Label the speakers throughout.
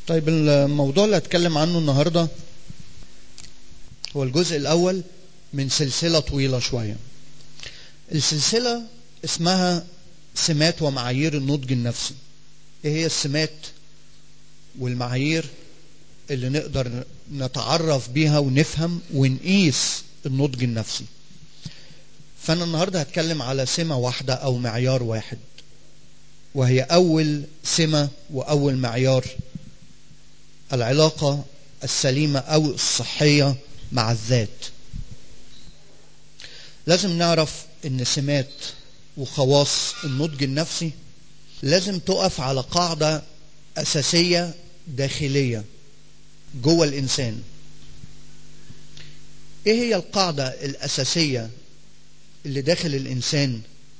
Speaker 1: طيب الموضوع اللي هتكلم عنه النهارده هو الجزء الأول من سلسلة طويلة شوية. السلسلة اسمها سمات ومعايير النضج النفسي. إيه هي السمات والمعايير اللي نقدر نتعرف بيها ونفهم ونقيس النضج النفسي. فأنا النهارده هتكلم على سمة واحدة أو معيار واحد. وهي أول سمة وأول معيار العلاقة السليمة أو الصحية مع الذات. لازم نعرف إن سمات وخواص النضج النفسي لازم تقف على قاعدة أساسية داخلية جوه الإنسان. إيه هي القاعدة الأساسية اللي داخل الإنسان؟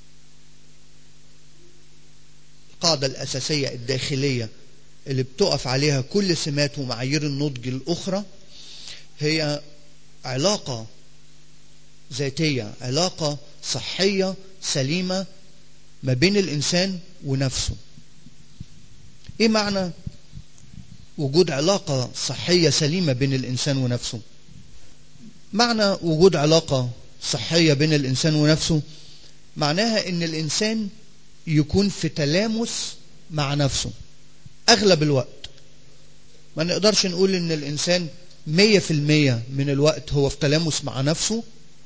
Speaker 1: القاعدة الأساسية الداخلية اللي بتقف عليها كل سمات ومعايير النضج الأخرى هي علاقة ذاتية علاقة صحية سليمة ما بين الإنسان ونفسه إيه معنى وجود علاقة صحية سليمة بين الإنسان ونفسه معنى وجود علاقة صحية بين الإنسان ونفسه معناها إن الإنسان يكون في تلامس مع نفسه أغلب الوقت ما نقدرش نقول إن الإنسان مية في المية من الوقت هو في تلامس مع نفسه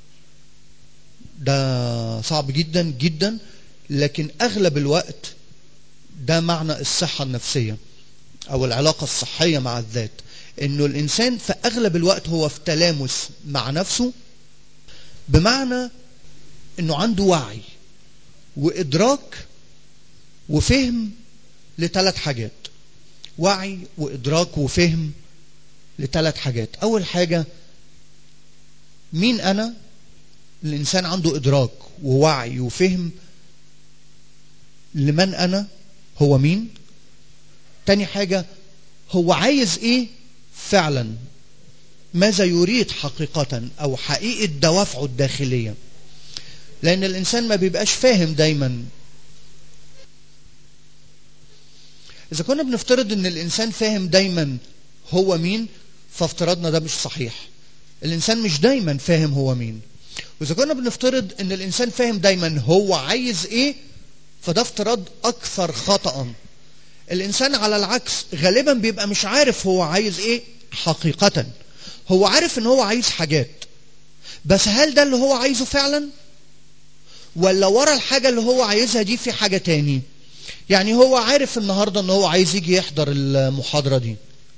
Speaker 1: ده صعب جدا جدا لكن أغلب الوقت ده معنى الصحة النفسية أو العلاقة الصحية مع الذات إنه الإنسان في أغلب الوقت هو في تلامس مع نفسه بمعنى إنه عنده وعي وإدراك وفهم لثلاث حاجات وعي وإدراك وفهم لثلاث حاجات أول حاجة مين أنا الإنسان عنده إدراك ووعي وفهم لمن أنا هو مين تاني حاجة هو عايز إيه فعلا ماذا يريد حقيقة أو حقيقة دوافعه الداخلية لأن الإنسان ما بيبقاش فاهم دايما إذا كنا بنفترض إن الإنسان فاهم دايما هو مين فافتراضنا ده مش صحيح الإنسان مش دايما فاهم هو مين وإذا كنا بنفترض إن الإنسان فاهم دايما هو عايز إيه فده افتراض أكثر خطأ الإنسان على العكس غالبا بيبقى مش عارف هو عايز إيه حقيقة هو عارف إن هو عايز حاجات بس هل ده اللي هو عايزه فعلا ولا ورا الحاجة اللي هو عايزها دي في حاجة تاني يعني هو عارف النهاردة ان هو عايز يجي يحضر المحاضرة دي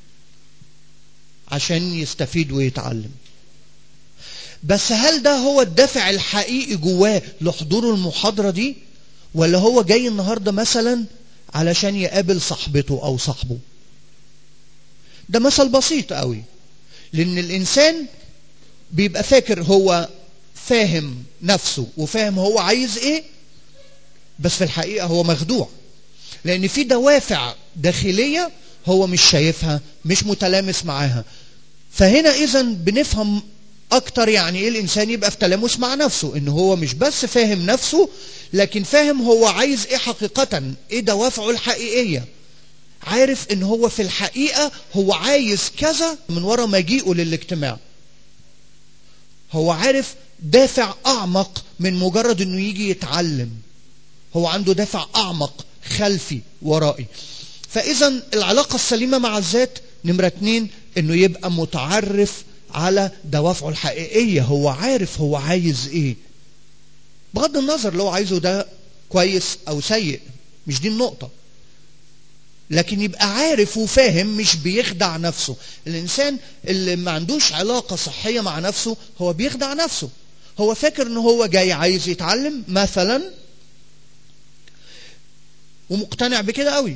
Speaker 1: عشان يستفيد ويتعلم بس هل ده هو الدافع الحقيقي جواه لحضور المحاضرة دي ولا هو جاي النهاردة مثلا علشان يقابل صاحبته او صاحبه ده مثل بسيط قوي لان الانسان بيبقى فاكر هو فاهم نفسه وفاهم هو عايز ايه بس في الحقيقة هو مخدوع لأن في دوافع داخلية هو مش شايفها مش متلامس معاها فهنا إذا بنفهم أكتر يعني إيه الإنسان يبقى في تلامس مع نفسه إن هو مش بس فاهم نفسه لكن فاهم هو عايز إيه حقيقة إيه دوافعه الحقيقية عارف إن هو في الحقيقة هو عايز كذا من ورا مجيئه للاجتماع هو عارف دافع أعمق من مجرد إنه يجي يتعلم هو عنده دافع أعمق خلفي ورائي فإذا العلاقة السليمة مع الذات نمرة اتنين إنه يبقى متعرف على دوافعه الحقيقية هو عارف هو عايز إيه بغض النظر لو عايزه ده كويس أو سيء مش دي النقطة لكن يبقى عارف وفاهم مش بيخدع نفسه الإنسان اللي ما عندوش علاقة صحية مع نفسه هو بيخدع نفسه هو فاكر ان هو جاي عايز يتعلم مثلا ومقتنع بكده قوي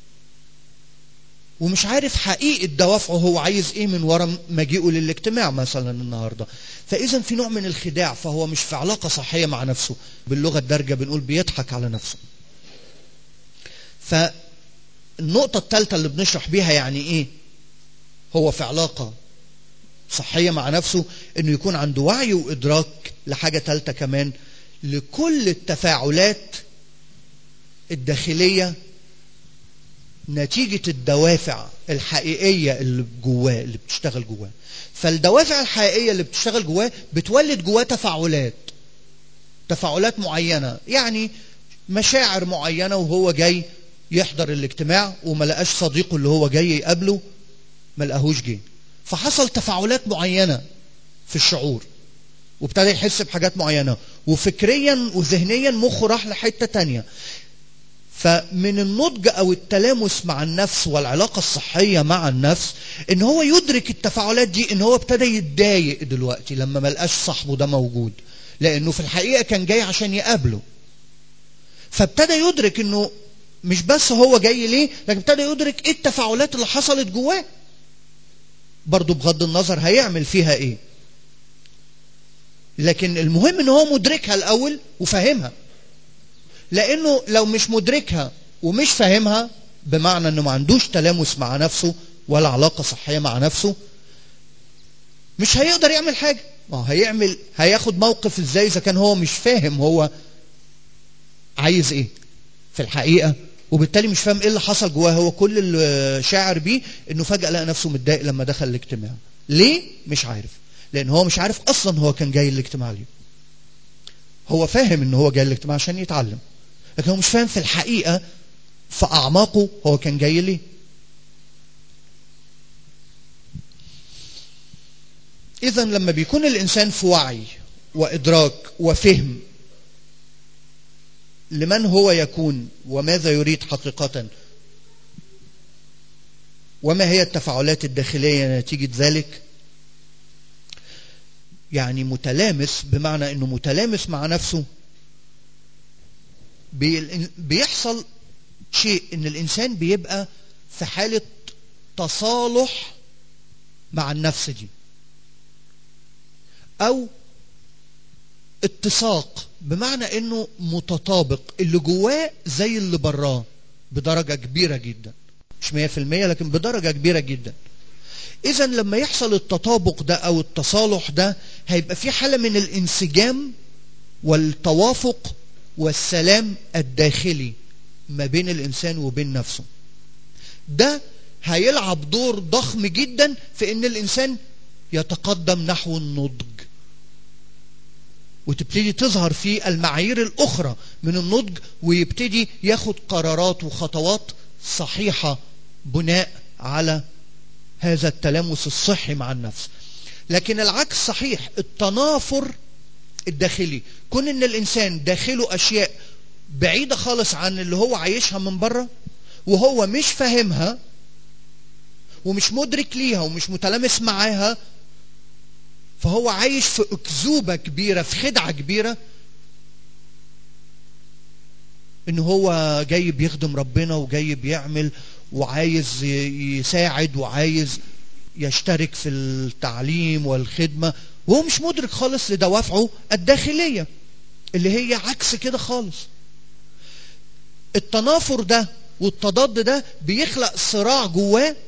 Speaker 1: ومش عارف حقيقة دوافعه هو عايز ايه من ورا مجيئه للاجتماع مثلا النهاردة فاذا في نوع من الخداع فهو مش في علاقة صحية مع نفسه باللغة الدارجة بنقول بيضحك على نفسه فالنقطة الثالثة اللي بنشرح بيها يعني ايه هو في علاقة صحية مع نفسه انه يكون عنده وعي وادراك لحاجة ثالثة كمان لكل التفاعلات الداخلية نتيجة الدوافع الحقيقية اللي جواه اللي بتشتغل جواه فالدوافع الحقيقية اللي بتشتغل جواه بتولد جواه تفاعلات تفاعلات معينة يعني مشاعر معينة وهو جاي يحضر الاجتماع وما لقاش صديقه اللي هو جاي يقابله ما لقاهوش جه فحصل تفاعلات معينة في الشعور وابتدى يحس بحاجات معينة وفكريا وذهنيا مخه راح لحتة تانية فمن النضج او التلامس مع النفس والعلاقة الصحية مع النفس ان هو يدرك التفاعلات دي ان هو ابتدى يتضايق دلوقتي لما ملقاش صاحبه ده موجود لانه في الحقيقة كان جاي عشان يقابله فابتدى يدرك انه مش بس هو جاي ليه لكن ابتدى يدرك ايه التفاعلات اللي حصلت جواه برضه بغض النظر هيعمل فيها ايه لكن المهم ان هو مدركها الاول وفاهمها لانه لو مش مدركها ومش فاهمها بمعنى انه ما عندوش تلامس مع نفسه ولا علاقة صحية مع نفسه مش هيقدر يعمل حاجة ما هيعمل هياخد موقف ازاي اذا كان هو مش فاهم هو عايز ايه في الحقيقة وبالتالي مش فاهم ايه اللي حصل جواه هو كل اللي شاعر بيه انه فجأة لقى نفسه متضايق لما دخل الاجتماع ليه مش عارف لان هو مش عارف اصلا هو كان جاي الاجتماع ليه هو فاهم ان هو جاي الاجتماع عشان يتعلم لكن هو مش فاهم في الحقيقة في اعماقه هو كان جاي ليه اذا لما بيكون الانسان في وعي وادراك وفهم لمن هو يكون وماذا يريد حقيقة وما هي التفاعلات الداخلية نتيجة ذلك يعني متلامس بمعنى انه متلامس مع نفسه بيحصل شيء ان الانسان بيبقى في حالة تصالح مع النفس دي او اتساق بمعنى انه متطابق اللي جواه زي اللي براه بدرجة كبيرة جدا مش مية في المية لكن بدرجة كبيرة جدا اذا لما يحصل التطابق ده او التصالح ده هيبقى في حالة من الانسجام والتوافق والسلام الداخلي ما بين الانسان وبين نفسه ده هيلعب دور ضخم جدا في ان الانسان يتقدم نحو النضج وتبتدي تظهر فيه المعايير الأخرى من النضج ويبتدي ياخد قرارات وخطوات صحيحة بناء على هذا التلامس الصحي مع النفس لكن العكس صحيح التنافر الداخلي كون ان الانسان داخله اشياء بعيدة خالص عن اللي هو عايشها من بره وهو مش فاهمها ومش مدرك ليها ومش متلامس معاها فهو عايش في أكذوبة كبيرة في خدعة كبيرة إن هو جاي بيخدم ربنا وجاي بيعمل وعايز يساعد وعايز يشترك في التعليم والخدمة وهو مش مدرك خالص لدوافعه الداخلية اللي هي عكس كده خالص التنافر ده والتضاد ده بيخلق صراع جواه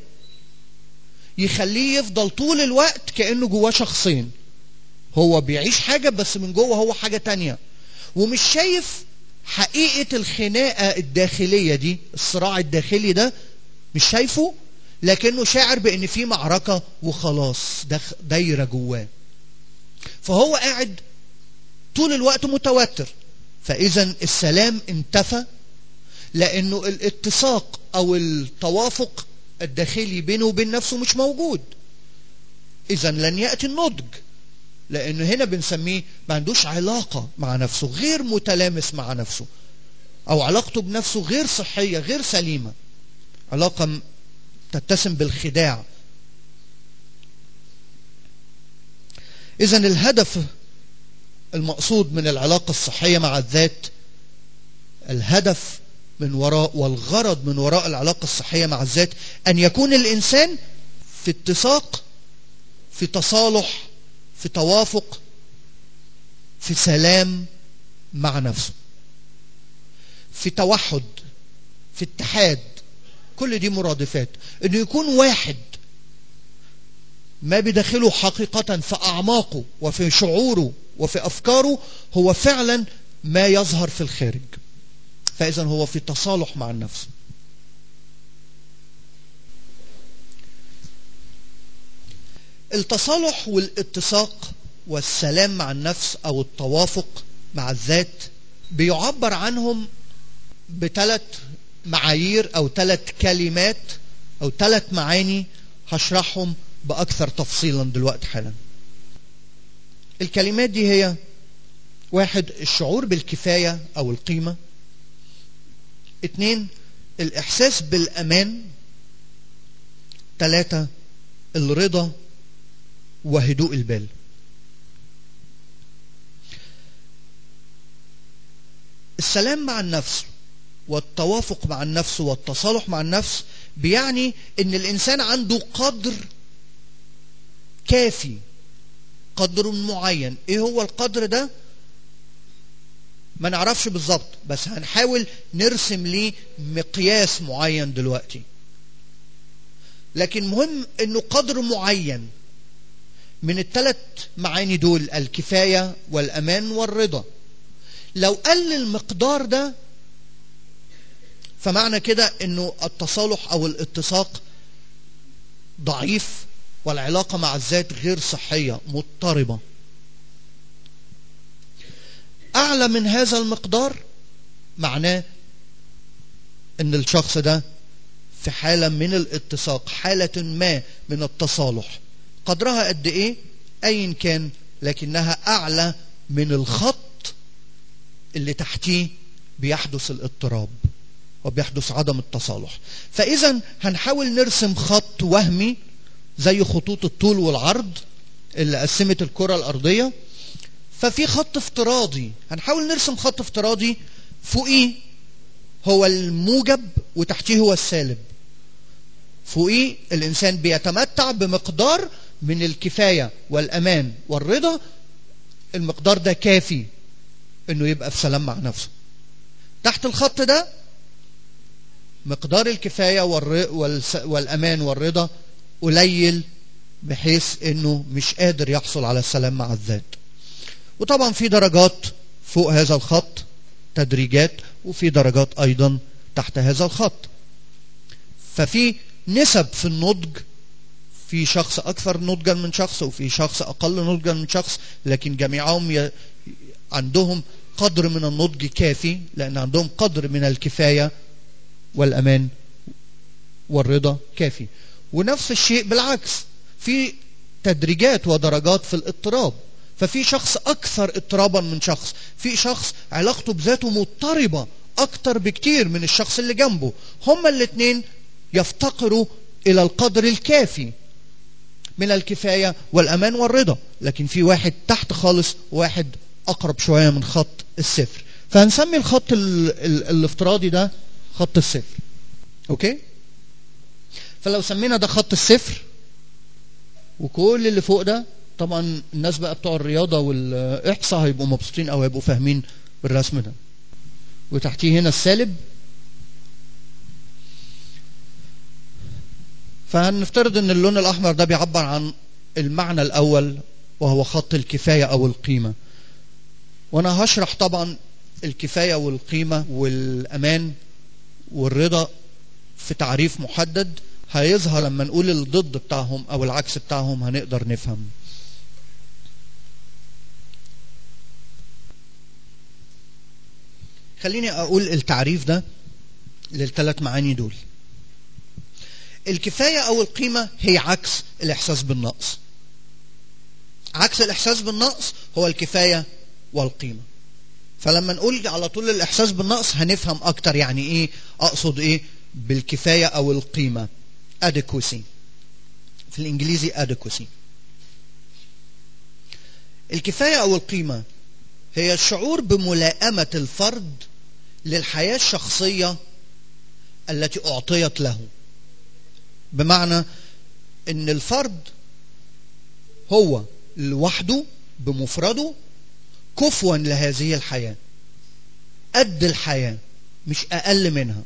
Speaker 1: يخليه يفضل طول الوقت كأنه جواه شخصين هو بيعيش حاجة بس من جوه هو حاجة تانية ومش شايف حقيقة الخناقة الداخلية دي الصراع الداخلي ده مش شايفه لكنه شاعر بان في معركة وخلاص دايرة جواه فهو قاعد طول الوقت متوتر فاذا السلام انتفى لانه الاتساق او التوافق الداخلي بينه وبين نفسه مش موجود اذا لن ياتي النضج لانه هنا بنسميه ما عندوش علاقه مع نفسه غير متلامس مع نفسه او علاقته بنفسه غير صحيه غير سليمه علاقه تتسم بالخداع اذا الهدف المقصود من العلاقه الصحيه مع الذات الهدف من وراء والغرض من وراء العلاقة الصحية مع الذات أن يكون الإنسان في اتساق في تصالح في توافق في سلام مع نفسه في توحد في اتحاد كل دي مرادفات انه يكون واحد ما بداخله حقيقة في أعماقه وفي شعوره وفي أفكاره هو فعلا ما يظهر في الخارج فإذا هو في تصالح مع النفس التصالح والاتساق والسلام مع النفس او التوافق مع الذات بيعبر عنهم بثلاث معايير او ثلاث كلمات او ثلاث معاني هشرحهم باكثر تفصيلا دلوقتي حالا الكلمات دي هي واحد الشعور بالكفاية او القيمة اتنين الاحساس بالامان ثلاثة الرضا وهدوء البال السلام مع النفس والتوافق مع النفس والتصالح مع النفس بيعني ان الانسان عنده قدر كافي قدر معين ايه هو القدر ده ما نعرفش بالظبط بس هنحاول نرسم ليه مقياس معين دلوقتي لكن مهم انه قدر معين من الثلاث معاني دول الكفاية والأمان والرضا لو قل المقدار ده فمعنى كده انه التصالح او الاتساق ضعيف والعلاقة مع الذات غير صحية مضطربة اعلى من هذا المقدار معناه ان الشخص ده في حالة من الاتساق حالة ما من التصالح قدرها قد ايه ايا كان لكنها اعلى من الخط اللي تحتيه بيحدث الاضطراب وبيحدث عدم التصالح فاذا هنحاول نرسم خط وهمي زي خطوط الطول والعرض اللي قسمت الكرة الارضية ففي خط افتراضي هنحاول نرسم خط افتراضي فوقيه هو الموجب وتحتيه هو السالب فوقيه الانسان بيتمتع بمقدار من الكفايه والامان والرضا المقدار ده كافي انه يبقى في سلام مع نفسه تحت الخط ده مقدار الكفايه والامان والرضا قليل بحيث انه مش قادر يحصل على السلام مع الذات وطبعا في درجات فوق هذا الخط تدريجات وفي درجات ايضا تحت هذا الخط ففي نسب في النضج في شخص اكثر نضجا من شخص وفي شخص اقل نضجا من شخص لكن جميعهم ي... عندهم قدر من النضج كافي لان عندهم قدر من الكفايه والامان والرضا كافي ونفس الشيء بالعكس في تدريجات ودرجات في الاضطراب ففي شخص اكثر اضطرابا من شخص في شخص علاقته بذاته مضطربه اكتر بكتير من الشخص اللي جنبه هما الاثنين يفتقروا الى القدر الكافي من الكفاية والأمان والرضا لكن في واحد تحت خالص وواحد أقرب شوية من خط الصفر فهنسمي الخط ال ال الافتراضي ده خط الصفر أوكي فلو سمينا ده خط الصفر وكل اللي فوق ده طبعا الناس بقى بتوع الرياضة والإحصاء هيبقوا مبسوطين أو هيبقوا فاهمين بالرسم ده وتحتيه هنا السالب فهنفترض ان اللون الاحمر ده بيعبر عن المعنى الاول وهو خط الكفايه او القيمه وانا هشرح طبعا الكفايه والقيمه والامان والرضا في تعريف محدد هيظهر لما نقول الضد بتاعهم او العكس بتاعهم هنقدر نفهم خليني اقول التعريف ده للثلاث معاني دول الكفاية أو القيمة هي عكس الإحساس بالنقص عكس الإحساس بالنقص هو الكفاية والقيمة فلما نقول على طول الإحساس بالنقص هنفهم أكتر يعني إيه أقصد إيه بالكفاية أو القيمة adequacy في الإنجليزي adequacy الكفاية أو القيمة هي الشعور بملائمة الفرد للحياة الشخصية التي أعطيت له بمعنى ان الفرد هو لوحده بمفرده كفوا لهذه الحياة قد الحياة مش أقل منها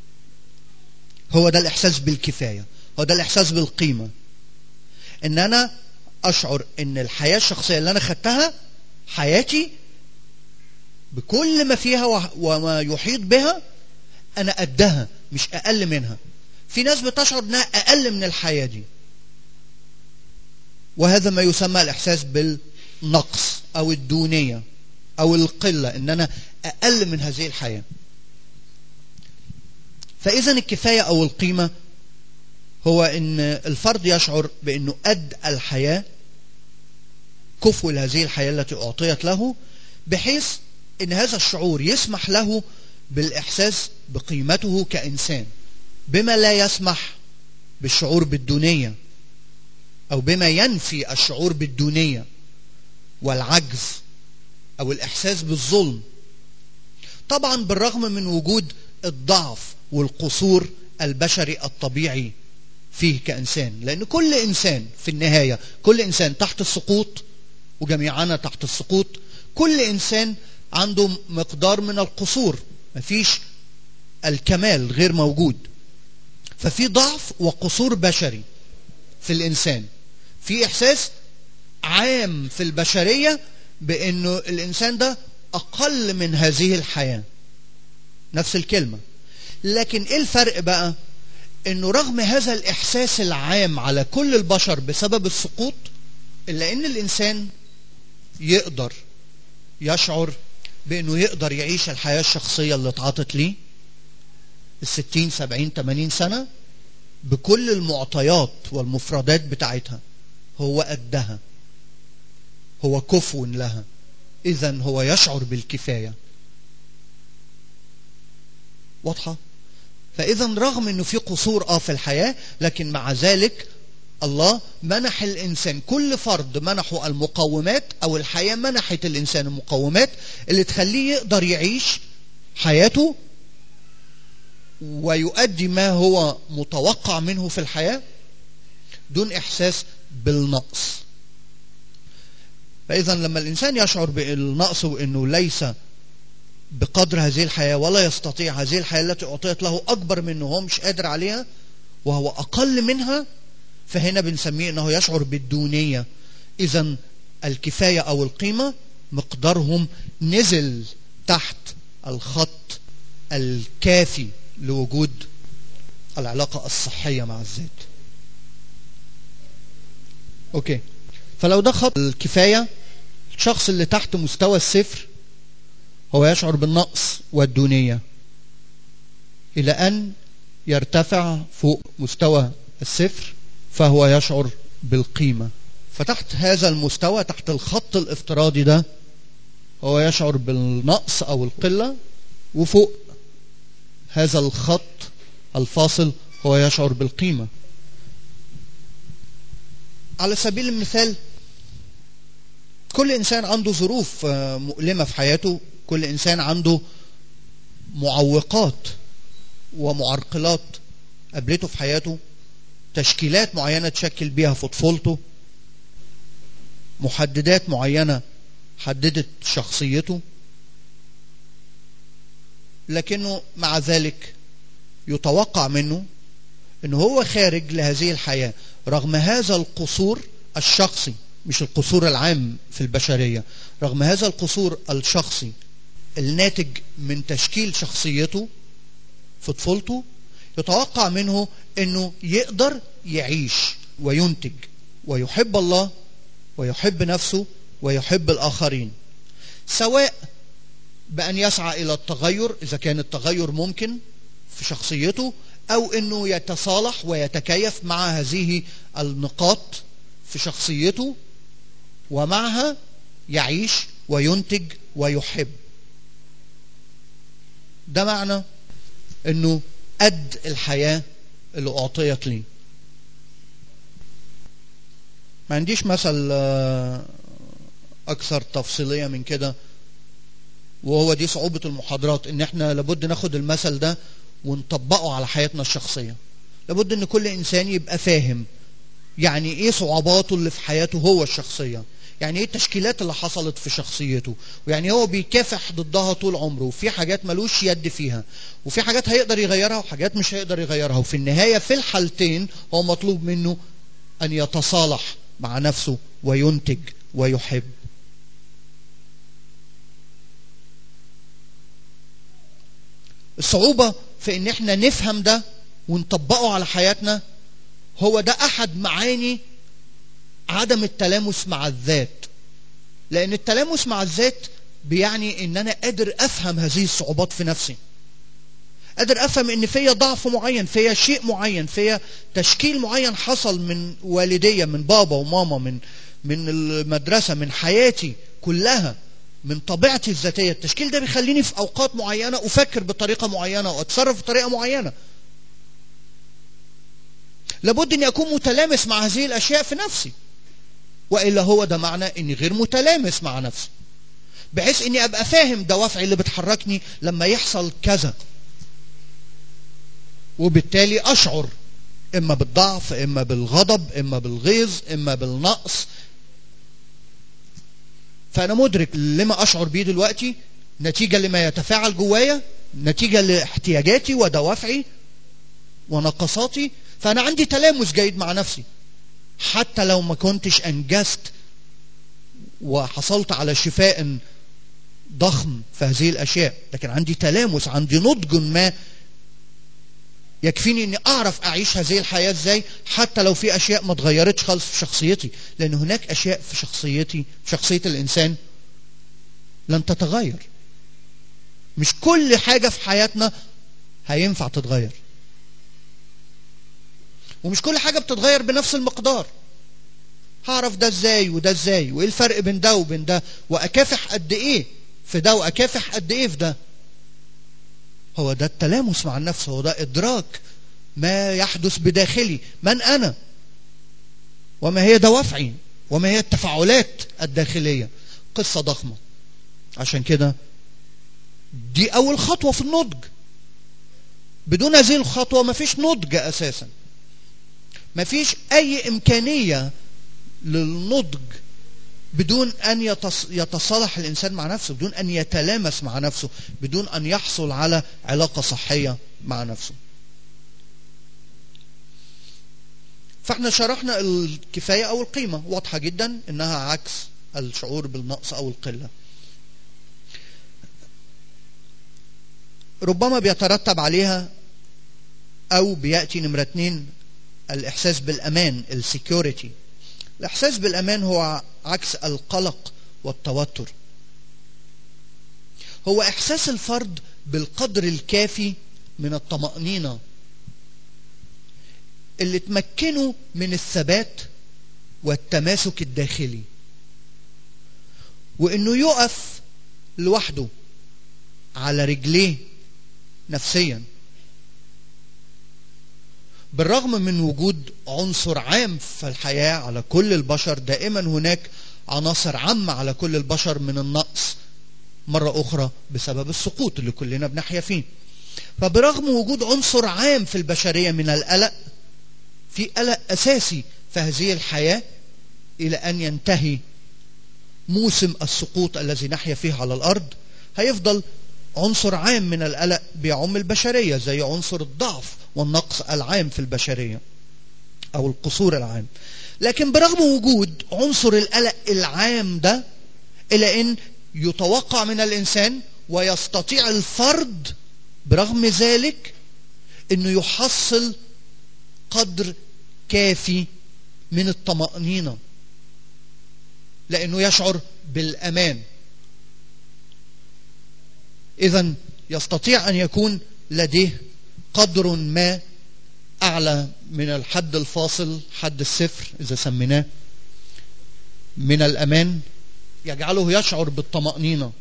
Speaker 1: هو ده الإحساس بالكفاية هو ده الإحساس بالقيمة إن أنا أشعر إن الحياة الشخصية اللي أنا خدتها حياتي بكل ما فيها وما يحيط بها أنا قدها مش أقل منها في ناس بتشعر انها اقل من الحياه دي وهذا ما يسمى الإحساس بالنقص أو الدونية أو القلة إن أنا أقل من هذه الحياة فإذا الكفاية أو القيمة هو إن الفرد يشعر بأنه قد الحياة كفو لهذه الحياة التي أعطيت له بحيث إن هذا الشعور يسمح له بالإحساس بقيمته كإنسان بما لا يسمح بالشعور بالدونية أو بما ينفي الشعور بالدونية والعجز أو الإحساس بالظلم طبعا بالرغم من وجود الضعف والقصور البشري الطبيعي فيه كإنسان لأن كل إنسان في النهاية كل إنسان تحت السقوط وجميعنا تحت السقوط كل إنسان عنده مقدار من القصور مفيش الكمال غير موجود ففي ضعف وقصور بشري في الإنسان في إحساس عام في البشرية بأنه الإنسان ده أقل من هذه الحياة نفس الكلمة لكن إيه الفرق بقى أنه رغم هذا الإحساس العام على كل البشر بسبب السقوط إلا أن الإنسان يقدر يشعر بأنه يقدر يعيش الحياة الشخصية اللي اتعطت ليه الستين سبعين تمانين سنة بكل المعطيات والمفردات بتاعتها هو قدها هو كفو لها إذا هو يشعر بالكفاية واضحة فإذا رغم أنه في قصور آه في الحياة لكن مع ذلك الله منح الإنسان كل فرد منحه المقومات أو الحياة منحت الإنسان المقومات اللي تخليه يقدر يعيش حياته ويؤدي ما هو متوقع منه في الحياة دون إحساس بالنقص فإذا لما الإنسان يشعر بالنقص وأنه ليس بقدر هذه الحياة ولا يستطيع هذه الحياة التي أعطيت له أكبر منه هو مش قادر عليها وهو أقل منها فهنا بنسميه أنه يشعر بالدونية إذا الكفاية أو القيمة مقدارهم نزل تحت الخط الكافي لوجود العلاقة الصحية مع الذات أوكي فلو ده خط الكفاية الشخص اللي تحت مستوى الصفر هو يشعر بالنقص والدونية إلى أن يرتفع فوق مستوى الصفر فهو يشعر بالقيمة فتحت هذا المستوى تحت الخط الافتراضي ده هو يشعر بالنقص أو القلة وفوق هذا الخط الفاصل هو يشعر بالقيمة على سبيل المثال كل إنسان عنده ظروف مؤلمة في حياته كل إنسان عنده معوقات ومعرقلات قابلته في حياته تشكيلات معينة تشكل بيها في طفولته محددات معينة حددت شخصيته لكنه مع ذلك يتوقع منه انه هو خارج لهذه الحياة رغم هذا القصور الشخصي مش القصور العام في البشرية رغم هذا القصور الشخصي الناتج من تشكيل شخصيته في طفولته يتوقع منه انه يقدر يعيش وينتج ويحب الله ويحب نفسه ويحب الاخرين سواء بان يسعى الى التغير اذا كان التغير ممكن في شخصيته او انه يتصالح ويتكيف مع هذه النقاط في شخصيته ومعها يعيش وينتج ويحب ده معنى انه قد الحياة اللي اعطيت لي ما عنديش مثل اكثر تفصيلية من كده وهو دي صعوبة المحاضرات ان احنا لابد ناخد المثل ده ونطبقه على حياتنا الشخصية لابد ان كل انسان يبقى فاهم يعني ايه صعوباته اللي في حياته هو الشخصية يعني ايه التشكيلات اللي حصلت في شخصيته ويعني هو بيكافح ضدها طول عمره وفي حاجات ملوش يد فيها وفي حاجات هيقدر يغيرها وحاجات مش هيقدر يغيرها وفي النهاية في الحالتين هو مطلوب منه أن يتصالح مع نفسه وينتج ويحب الصعوبة في ان احنا نفهم ده ونطبقه على حياتنا هو ده احد معاني عدم التلامس مع الذات لأن التلامس مع الذات بيعني إن أنا قادر أفهم هذه الصعوبات في نفسي قادر أفهم إن فيا ضعف معين فيا شيء معين فيا تشكيل معين حصل من والدية من بابا وماما من من المدرسة من حياتي كلها من طبيعتي الذاتية التشكيل ده بيخليني في أوقات معينة أفكر بطريقة معينة وأتصرف بطريقة معينة لابد أني أكون متلامس مع هذه الأشياء في نفسي وإلا هو ده معنى أني غير متلامس مع نفسي بحيث أني أبقى فاهم دوافعي اللي بتحركني لما يحصل كذا وبالتالي أشعر إما بالضعف إما بالغضب إما بالغيظ إما بالنقص فأنا مدرك لما أشعر بيه دلوقتي نتيجة لما يتفاعل جوايا نتيجة لاحتياجاتي ودوافعي ونقصاتي فأنا عندي تلامس جيد مع نفسي حتى لو ما كنتش أنجزت وحصلت على شفاء ضخم في هذه الأشياء لكن عندي تلامس عندي نضج ما يكفيني اني اعرف اعيش هذه الحياه ازاي حتى لو في اشياء ما اتغيرتش خالص في شخصيتي لان هناك اشياء في شخصيتي في شخصيه الانسان لن تتغير مش كل حاجه في حياتنا هينفع تتغير ومش كل حاجه بتتغير بنفس المقدار هعرف ده ازاي وده ازاي وايه الفرق بين ده وبين ده واكافح قد ايه في ده واكافح قد ايه في ده هو ده التلامس مع النفس هو ده إدراك ما يحدث بداخلي من أنا وما هي دوافعي وما هي التفاعلات الداخلية قصة ضخمة عشان كده دي أول خطوة في النضج بدون هذه الخطوة ما فيش نضج أساسا ما فيش أي إمكانية للنضج بدون أن يتصالح الإنسان مع نفسه بدون أن يتلامس مع نفسه بدون أن يحصل على علاقة صحية مع نفسه فاحنا شرحنا الكفاية أو القيمة واضحة جدا إنها عكس الشعور بالنقص أو القلة ربما بيترتب عليها أو بيأتي نمرة اتنين الإحساس بالأمان السكيورتي الإحساس بالأمان هو عكس القلق والتوتر هو إحساس الفرد بالقدر الكافي من الطمأنينة اللي تمكنه من الثبات والتماسك الداخلي وإنه يقف لوحده على رجليه نفسيا بالرغم من وجود عنصر عام في الحياة على كل البشر دائما هناك عناصر عامة على كل البشر من النقص مرة أخرى بسبب السقوط اللي كلنا بنحيا فيه فبرغم وجود عنصر عام في البشرية من القلق في قلق أساسي في هذه الحياة إلى أن ينتهي موسم السقوط الذي نحيا فيه على الأرض هيفضل عنصر عام من القلق بيعم البشرية زي عنصر الضعف والنقص العام في البشرية أو القصور العام لكن برغم وجود عنصر القلق العام ده إلى أن يتوقع من الإنسان ويستطيع الفرد برغم ذلك أنه يحصل قدر كافي من الطمأنينة لأنه يشعر بالأمان إذا يستطيع أن يكون لديه قدر ما أعلى من الحد الفاصل حد الصفر إذا سميناه من الأمان يجعله يشعر بالطمأنينة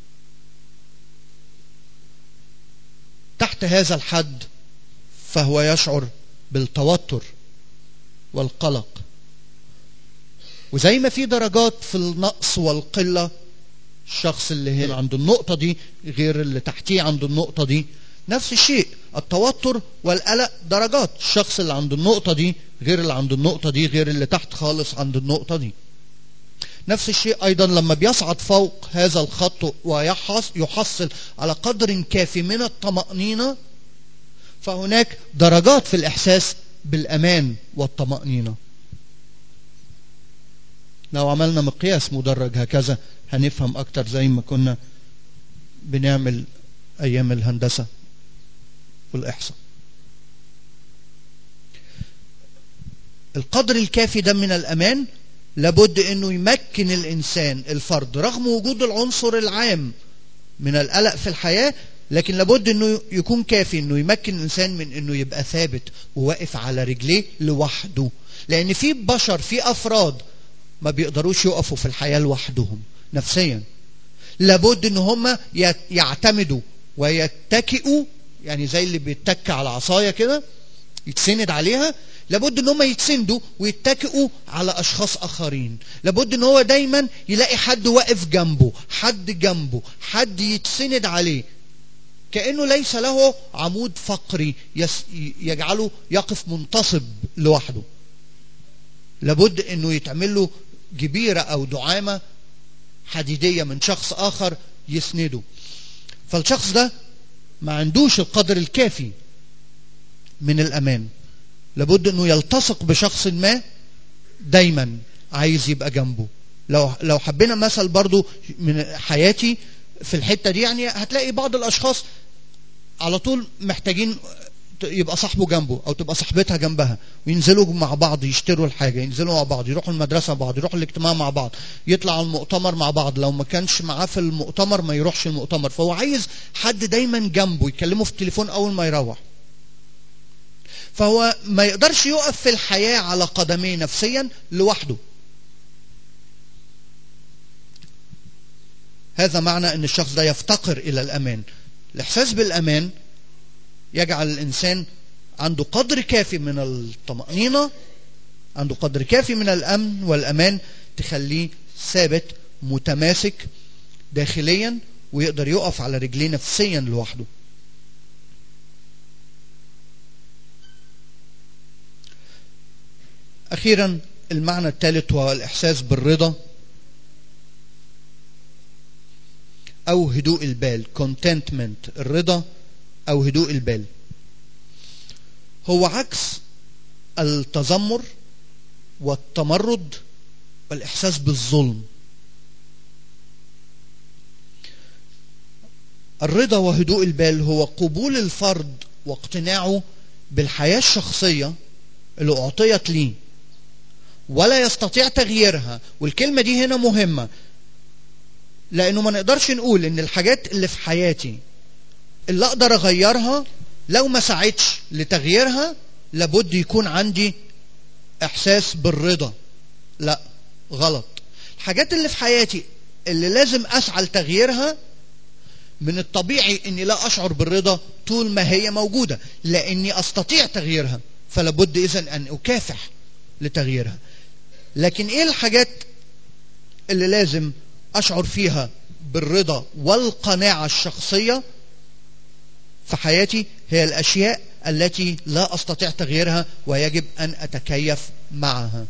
Speaker 1: تحت هذا الحد فهو يشعر بالتوتر والقلق وزي ما في درجات في النقص والقلة الشخص اللي هنا عند النقطة دي غير اللي تحتيه عند النقطة دي نفس الشيء التوتر والقلق درجات الشخص اللي عند النقطة دي غير اللي عند النقطة دي غير اللي تحت خالص عند النقطة دي نفس الشيء أيضا لما بيصعد فوق هذا الخط ويحصل على قدر كافي من الطمأنينة فهناك درجات في الإحساس بالأمان والطمأنينة لو عملنا مقياس مدرج هكذا هنفهم أكتر زي ما كنا بنعمل أيام الهندسة والإحصاء القدر الكافي ده من الأمان لابد انه يمكن الانسان الفرد رغم وجود العنصر العام من القلق في الحياه لكن لابد انه يكون كافي انه يمكن الانسان من انه يبقى ثابت وواقف على رجليه لوحده لان في بشر في افراد ما بيقدروش يقفوا في الحياه لوحدهم نفسيا لابد ان هم يعتمدوا ويتكئوا يعني زي اللي بيتك على عصايه كده يتسند عليها لابد ان هم يتسندوا ويتكئوا على اشخاص اخرين لابد ان هو دايما يلاقي حد واقف جنبه حد جنبه حد يتسند عليه كانه ليس له عمود فقري يجعله يقف منتصب لوحده لابد انه يتعمل له جبيره او دعامه حديديه من شخص اخر يسنده فالشخص ده ما عندوش القدر الكافي من الامان لابد انه يلتصق بشخص ما دايما عايز يبقى جنبه لو لو حبينا مثل برضو من حياتي في الحته دي يعني هتلاقي بعض الاشخاص على طول محتاجين يبقى صاحبه جنبه او تبقى صاحبتها جنبها وينزلوا مع بعض يشتروا الحاجه ينزلوا مع بعض يروحوا المدرسه مع بعض يروحوا الاجتماع مع بعض يطلعوا المؤتمر مع بعض لو ما كانش معاه في المؤتمر ما يروحش المؤتمر فهو عايز حد دايما جنبه يكلمه في التليفون اول ما يروح فهو ما يقدرش يقف في الحياه على قدميه نفسيا لوحده هذا معنى ان الشخص ده يفتقر الى الامان الاحساس بالامان يجعل الانسان عنده قدر كافي من الطمانينه عنده قدر كافي من الامن والامان تخليه ثابت متماسك داخليا ويقدر يقف على رجليه نفسيا لوحده اخيرا المعنى الثالث هو الاحساس بالرضا او هدوء البال contentment الرضا او هدوء البال هو عكس التذمر والتمرد والاحساس بالظلم الرضا وهدوء البال هو قبول الفرد واقتناعه بالحياه الشخصيه اللي اعطيت ليه ولا يستطيع تغييرها والكلمه دي هنا مهمه لانه ما نقدرش نقول ان الحاجات اللي في حياتي اللي اقدر اغيرها لو ما ساعدش لتغييرها لابد يكون عندي احساس بالرضا لا غلط الحاجات اللي في حياتي اللي لازم اسعى لتغييرها من الطبيعي اني لا اشعر بالرضا طول ما هي موجوده لاني استطيع تغييرها فلا بد اذا ان اكافح لتغييرها لكن ايه الحاجات اللي لازم اشعر فيها بالرضا والقناعه الشخصيه في حياتي هي الاشياء التي لا استطيع تغييرها ويجب ان اتكيف معها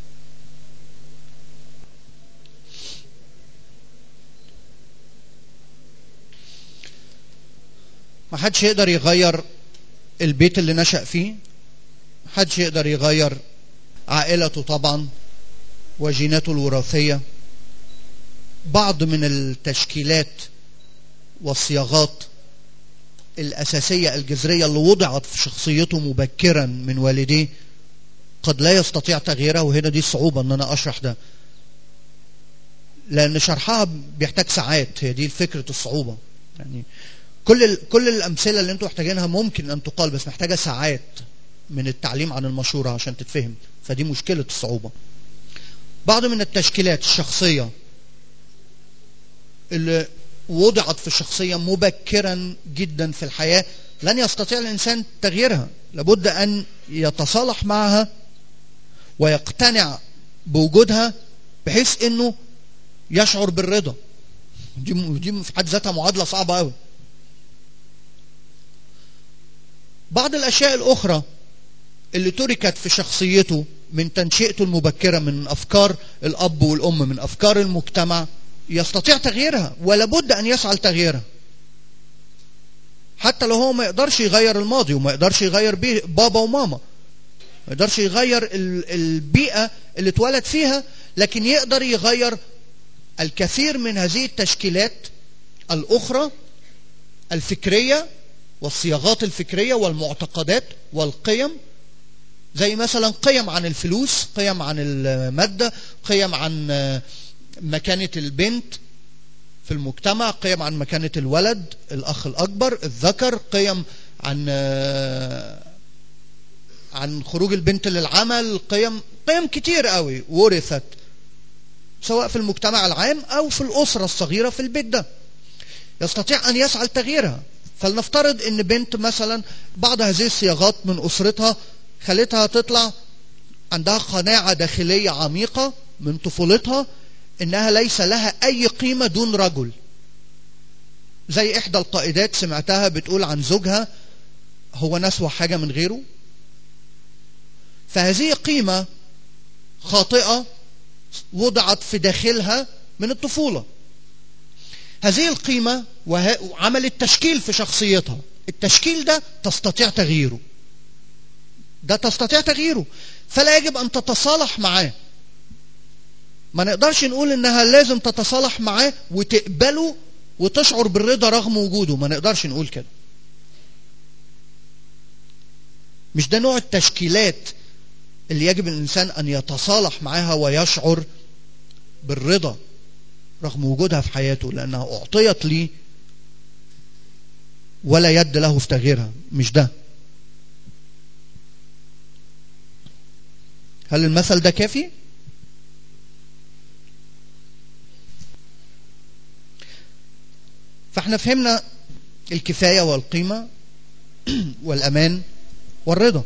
Speaker 1: ما حدش يقدر يغير البيت اللي نشأ فيه ما حدش يقدر يغير عائلته طبعا وجيناته الوراثية بعض من التشكيلات والصياغات الأساسية الجذرية اللي وضعت في شخصيته مبكرا من والديه قد لا يستطيع تغييرها وهنا دي الصعوبة ان انا اشرح ده لان شرحها بيحتاج ساعات هي دي فكرة الصعوبة يعني كل ال... كل الامثله اللي انتوا محتاجينها ممكن ان تقال بس محتاجه ساعات من التعليم عن المشوره عشان تتفهم فدي مشكله الصعوبه بعض من التشكيلات الشخصيه اللي وضعت في الشخصيه مبكرا جدا في الحياه لن يستطيع الانسان تغييرها لابد ان يتصالح معها ويقتنع بوجودها بحيث انه يشعر بالرضا دي دي في حد ذاتها معادله صعبه قوي بعض الاشياء الاخرى اللي تركت في شخصيته من تنشئته المبكره من افكار الاب والام من افكار المجتمع يستطيع تغييرها ولا بد ان يسعى لتغييرها حتى لو هو ما يقدرش يغير الماضي وما يقدرش يغير بابا وماما ما يقدرش يغير البيئه اللي اتولد فيها لكن يقدر يغير الكثير من هذه التشكيلات الاخرى الفكريه والصياغات الفكريه والمعتقدات والقيم زي مثلا قيم عن الفلوس قيم عن المادة قيم عن مكانة البنت في المجتمع قيم عن مكانة الولد الأخ الأكبر الذكر قيم عن عن خروج البنت للعمل قيم قيم كتير قوي ورثت سواء في المجتمع العام أو في الأسرة الصغيرة في البيت ده يستطيع أن يسعى لتغييرها فلنفترض أن بنت مثلا بعض هذه الصياغات من أسرتها خلتها تطلع عندها قناعة داخلية عميقة من طفولتها انها ليس لها اي قيمة دون رجل زي احدى القائدات سمعتها بتقول عن زوجها هو نسوى حاجة من غيره فهذه قيمة خاطئة وضعت في داخلها من الطفولة هذه القيمة عملت تشكيل في شخصيتها التشكيل ده تستطيع تغييره ده تستطيع تغييره فلا يجب أن تتصالح معاه ما نقدرش نقول انها لازم تتصالح معاه وتقبله وتشعر بالرضا رغم وجوده ما نقدرش نقول كده مش ده نوع التشكيلات اللي يجب الانسان ان يتصالح معها ويشعر بالرضا رغم وجودها في حياته لانها اعطيت لي ولا يد له في تغييرها مش ده هل المثل ده كافي؟ فاحنا فهمنا الكفاية والقيمة والأمان والرضا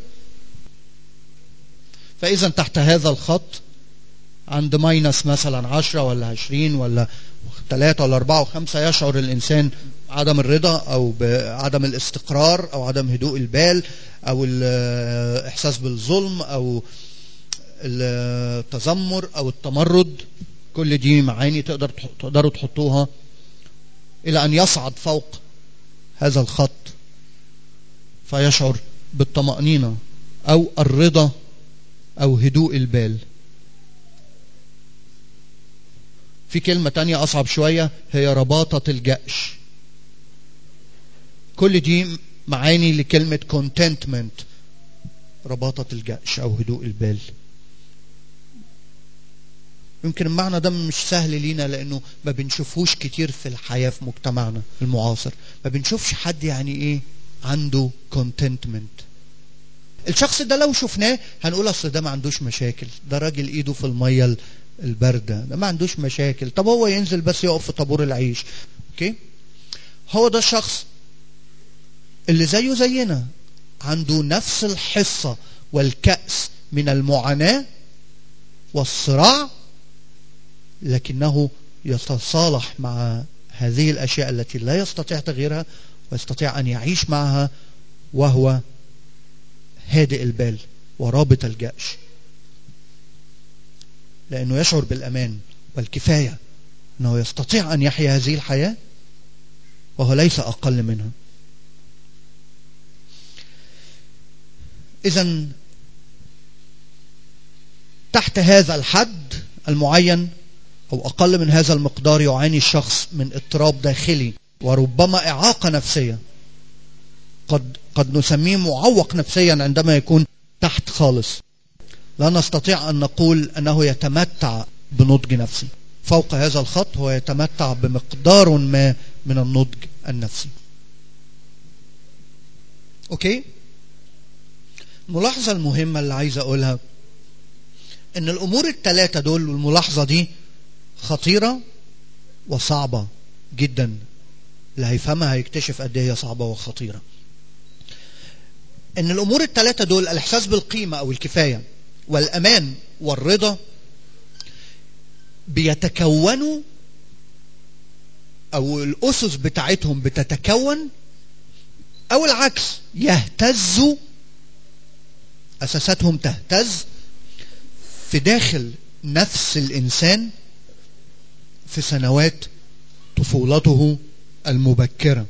Speaker 1: فإذا تحت هذا الخط عند ماينس مثلا عشرة ولا عشرين ولا ثلاثة ولا أربعة وخمسة يشعر الإنسان عدم الرضا أو بعدم الاستقرار أو عدم هدوء البال أو الإحساس بالظلم أو التذمر أو التمرد كل دي معاني تقدر تقدروا تحطوها إلى أن يصعد فوق هذا الخط فيشعر بالطمأنينة أو الرضا أو هدوء البال في كلمة تانية أصعب شوية هي رباطة الجأش كل دي معاني لكلمة contentment رباطة الجأش أو هدوء البال يمكن المعنى ده مش سهل لينا لانه ما بنشوفوش كتير في الحياة في مجتمعنا المعاصر ما بنشوفش حد يعني ايه عنده contentment الشخص ده لو شفناه هنقول اصل ده ما عندوش مشاكل ده راجل ايده في المية الباردة ده ما عندوش مشاكل طب هو ينزل بس يقف في طابور العيش اوكي هو ده الشخص اللي زيه زينا عنده نفس الحصة والكأس من المعاناة والصراع لكنه يتصالح مع هذه الأشياء التي لا يستطيع تغييرها ويستطيع أن يعيش معها وهو هادئ البال ورابط الجأش لأنه يشعر بالأمان والكفاية أنه يستطيع أن يحيا هذه الحياة وهو ليس أقل منها إذا تحت هذا الحد المعين أو أقل من هذا المقدار يعاني الشخص من اضطراب داخلي وربما إعاقة نفسية قد قد نسميه معوق نفسيا عندما يكون تحت خالص لا نستطيع أن نقول أنه يتمتع بنضج نفسي فوق هذا الخط هو يتمتع بمقدار ما من النضج النفسي أوكي الملاحظة المهمة اللي عايز أقولها ان الامور الثلاثة دول والملاحظة دي خطيرة وصعبة جدا اللي هيفهمها هيكتشف قد ايه هي صعبة وخطيرة ان الامور الثلاثة دول الاحساس بالقيمة او الكفاية والامان والرضا بيتكونوا او الاسس بتاعتهم بتتكون او العكس يهتزوا اساساتهم تهتز في داخل نفس الإنسان في سنوات طفولته المبكرة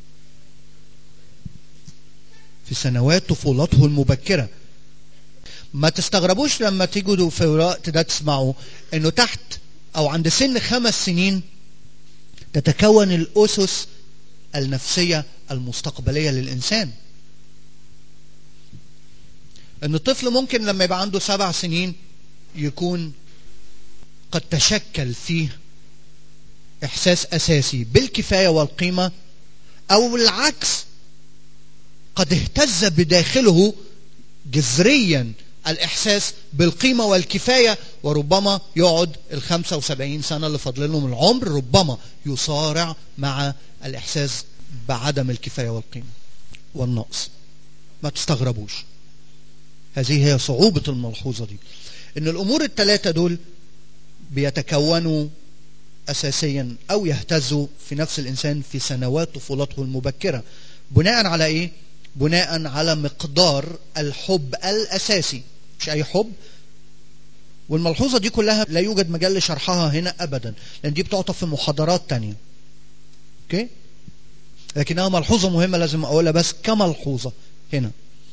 Speaker 1: في سنوات طفولته المبكرة ما تستغربوش لما تيجوا في الوقت ده تسمعوا انه تحت او عند سن خمس سنين تتكون الاسس النفسية المستقبلية للإنسان ان الطفل ممكن لما يبقى عنده سبع سنين يكون قد تشكل فيه احساس اساسي بالكفايه والقيمه او العكس قد اهتز بداخله جذريا الاحساس بالقيمه والكفايه وربما يقعد ال 75 سنه اللي فاضل له من العمر ربما يصارع مع الاحساس بعدم الكفايه والقيمه والنقص ما تستغربوش هذه هي صعوبه الملحوظه دي ان الامور الثلاثه دول بيتكونوا اساسيا او يهتزوا في نفس الانسان في سنوات طفولته المبكره بناء على ايه بناء على مقدار الحب الاساسي مش اي حب والملحوظه دي كلها لا يوجد مجال لشرحها هنا ابدا لان دي بتعطى في محاضرات تانية اوكي لكنها ملحوظه مهمه لازم اقولها بس كملحوظه هنا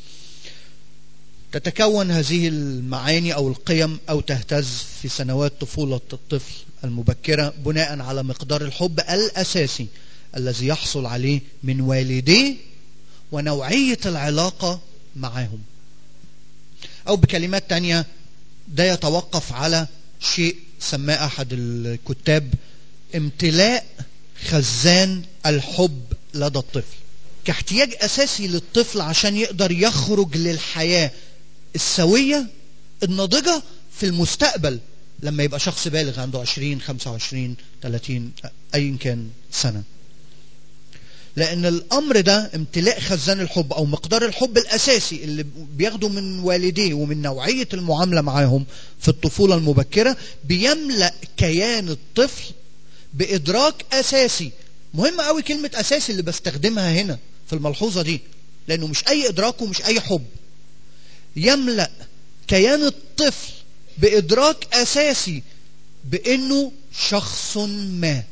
Speaker 1: تتكون هذه المعاني او القيم او تهتز في سنوات طفوله الطفل المبكره بناء على مقدار الحب الاساسي الذي يحصل عليه من والديه ونوعيه العلاقه معهم او بكلمات تانية ده يتوقف على شيء سماه احد الكتاب امتلاء خزان الحب لدى الطفل كاحتياج اساسي للطفل عشان يقدر يخرج للحياه السويه الناضجه في المستقبل لما يبقى شخص بالغ عنده 20 25 30 ايا كان سنه لان الامر ده امتلاء خزان الحب او مقدار الحب الاساسي اللي بياخده من والديه ومن نوعيه المعامله معاهم في الطفوله المبكره بيملا كيان الطفل بادراك اساسي مهم قوي كلمه اساسي اللي بستخدمها هنا في الملحوظه دي لانه مش اي ادراك ومش اي حب يملا كيان الطفل بادراك اساسي بانه شخص ما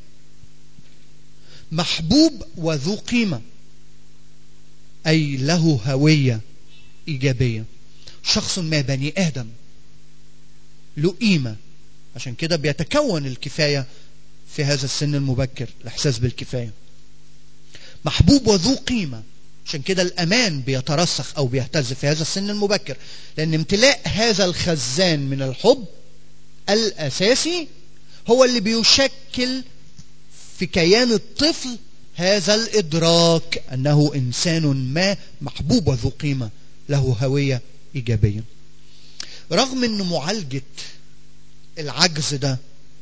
Speaker 1: محبوب وذو قيمه اي له هويه ايجابيه شخص ما بني ادم له قيمه عشان كده بيتكون الكفايه في هذا السن المبكر الاحساس بالكفايه محبوب وذو قيمه عشان كده الامان بيترسخ او بيهتز في هذا السن المبكر لان امتلاء هذا الخزان من الحب الاساسي هو اللي بيشكل في كيان الطفل هذا الادراك انه انسان ما محبوب وذو قيمه له هويه ايجابيه رغم ان معالجه العجز ده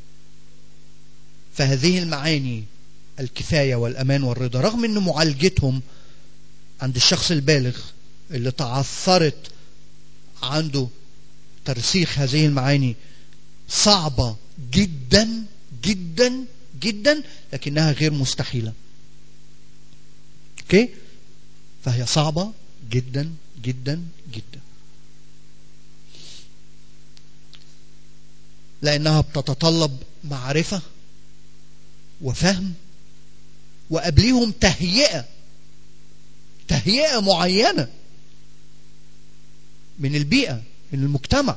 Speaker 1: فهذه المعاني الكفايه والامان والرضا رغم ان معالجتهم عند الشخص البالغ اللي تعثرت عنده ترسيخ هذه المعاني صعبه جدا جدا جدا لكنها غير مستحيله اوكي فهي صعبه جدا جدا جدا لانها بتتطلب معرفه وفهم وقبليهم تهيئه تهيئه معينه من البيئه من المجتمع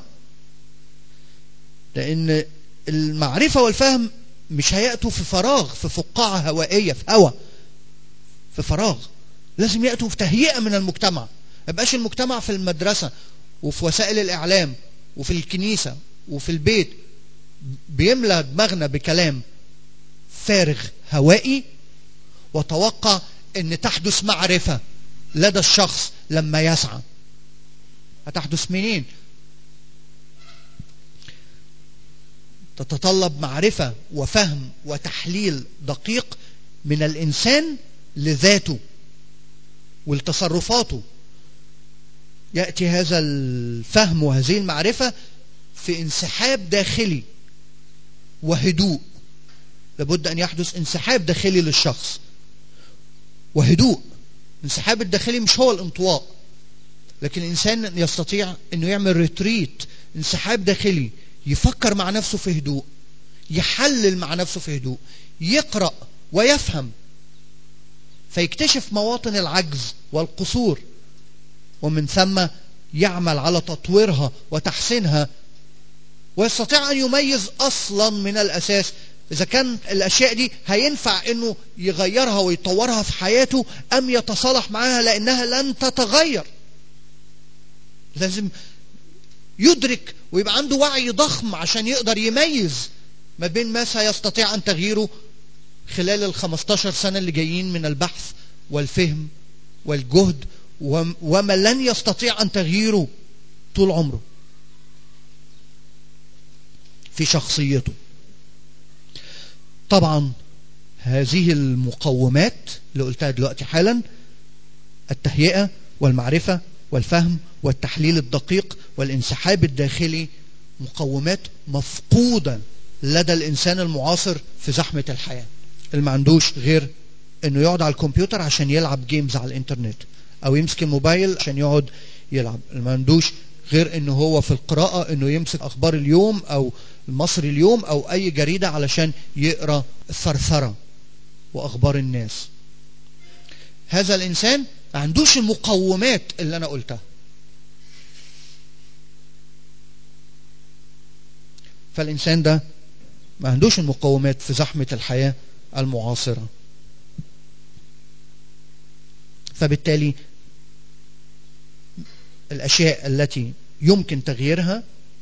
Speaker 1: لان المعرفه والفهم مش هياتوا في فراغ في فقاعه هوائيه في هواء في فراغ لازم ياتوا في تهيئه من المجتمع ما يبقاش المجتمع في المدرسه وفي وسائل الاعلام وفي الكنيسه وفي البيت بيملى دماغنا بكلام فارغ هوائي وتوقع ان تحدث معرفه لدى الشخص لما يسعى هتحدث منين تتطلب معرفه وفهم وتحليل دقيق من الانسان لذاته ولتصرفاته ياتي هذا الفهم وهذه المعرفه في انسحاب داخلي وهدوء لابد ان يحدث انسحاب داخلي للشخص وهدوء الانسحاب الداخلي مش هو الانطواء لكن الانسان يستطيع انه يعمل ريتريت انسحاب داخلي يفكر مع نفسه في هدوء يحلل مع نفسه في هدوء يقرا ويفهم فيكتشف مواطن العجز والقصور ومن ثم يعمل على تطويرها وتحسينها ويستطيع ان يميز اصلا من الاساس اذا كان الاشياء دي هينفع انه يغيرها ويطورها في حياته ام يتصالح معاها لانها لن تتغير لازم يدرك ويبقى عنده وعي ضخم عشان يقدر يميز ما بين ما سيستطيع أن تغييره خلال ال 15 سنة اللي جايين من البحث والفهم والجهد وما لن يستطيع أن تغييره طول عمره في شخصيته طبعا هذه المقومات اللي قلتها دلوقتي حالا التهيئة والمعرفة والفهم والتحليل الدقيق والانسحاب الداخلي مقومات مفقودة لدى الإنسان المعاصر في زحمة الحياة اللي ما عندوش غير انه يقعد على الكمبيوتر عشان يلعب جيمز على الانترنت او يمسك الموبايل عشان يقعد يلعب اللي ما عندوش غير انه هو في القراءة انه يمسك اخبار اليوم او المصري اليوم او اي جريدة علشان يقرأ الثرثرة واخبار الناس هذا الانسان ما عندوش المقومات اللي انا قلتها فالانسان ده ما عندوش المقومات في زحمة الحياة المعاصرة فبالتالي الأشياء التي يمكن تغييرها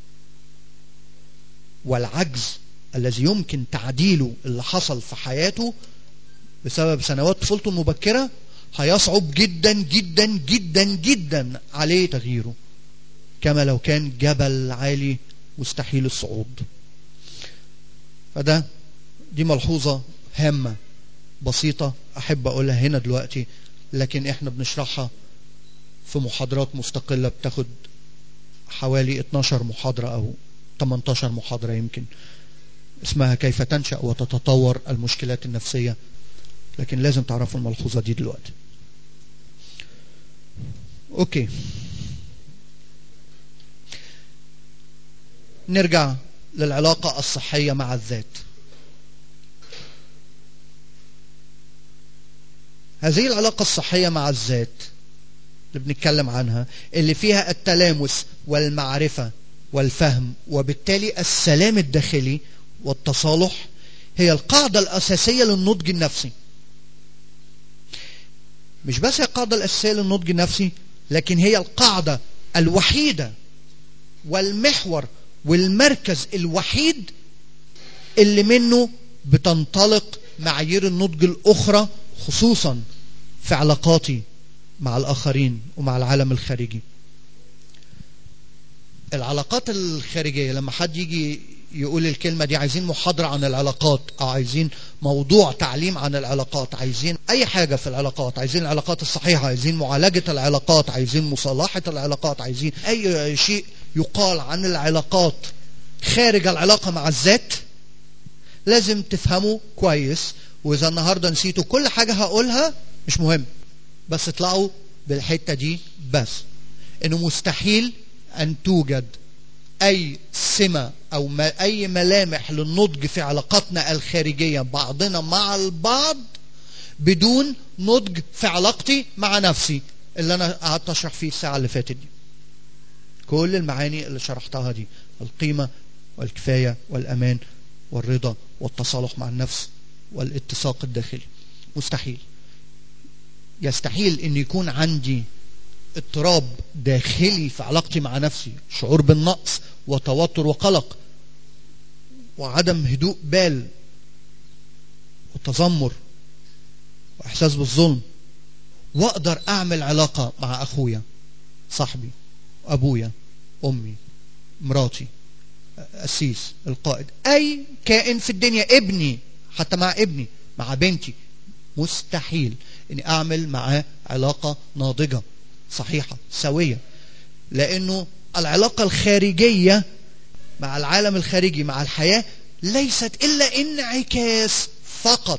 Speaker 1: والعجز الذي يمكن تعديله اللي حصل في حياته بسبب سنوات طفولته المبكرة هيصعب جدا جدا جدا جدا عليه تغييره كما لو كان جبل عالي مستحيل الصعود فده دي ملحوظة هامة بسيطة أحب أقولها هنا دلوقتي لكن إحنا بنشرحها في محاضرات مستقلة بتاخد حوالي 12 محاضرة أو 18 محاضرة يمكن اسمها كيف تنشأ وتتطور المشكلات النفسية لكن لازم تعرفوا الملحوظة دي دلوقتي أوكي نرجع للعلاقة الصحية مع الذات هذه العلاقة الصحية مع الذات اللي بنتكلم عنها اللي فيها التلامس والمعرفة والفهم وبالتالي السلام الداخلي والتصالح هي القاعدة الأساسية للنضج النفسي مش بس هي القاعدة الأساسية للنضج النفسي لكن هي القاعدة الوحيدة والمحور والمركز الوحيد اللي منه بتنطلق معايير النضج الأخرى خصوصا في علاقاتي مع الآخرين ومع العالم الخارجي العلاقات الخارجية لما حد يجي يقول الكلمة دي عايزين محاضرة عن العلاقات أو عايزين موضوع تعليم عن العلاقات عايزين أي حاجة في العلاقات عايزين العلاقات الصحيحة عايزين معالجة العلاقات عايزين مصالحة العلاقات عايزين أي شيء يقال عن العلاقات خارج العلاقة مع الذات لازم تفهموا كويس وإذا النهاردة نسيتوا كل حاجة هقولها مش مهم بس اطلعوا بالحتة دي بس إنه مستحيل أن توجد أي سمة أو ما أي ملامح للنضج في علاقاتنا الخارجية بعضنا مع البعض بدون نضج في علاقتي مع نفسي اللي أنا قعدت أشرح فيه الساعة اللي فاتت دي كل المعاني اللي شرحتها دي القيمة والكفاية والأمان والرضا والتصالح مع النفس والاتساق الداخلي مستحيل يستحيل ان يكون عندي اضطراب داخلي في علاقتي مع نفسي شعور بالنقص وتوتر وقلق وعدم هدوء بال وتذمر واحساس بالظلم واقدر اعمل علاقه مع اخويا صاحبي ابويا امي مراتي السيس القائد اي كائن في الدنيا ابني حتى مع ابني مع بنتي مستحيل اني اعمل معاه علاقه ناضجه صحيحه سويه لانه العلاقه الخارجيه مع العالم الخارجي مع الحياه ليست الا انعكاس فقط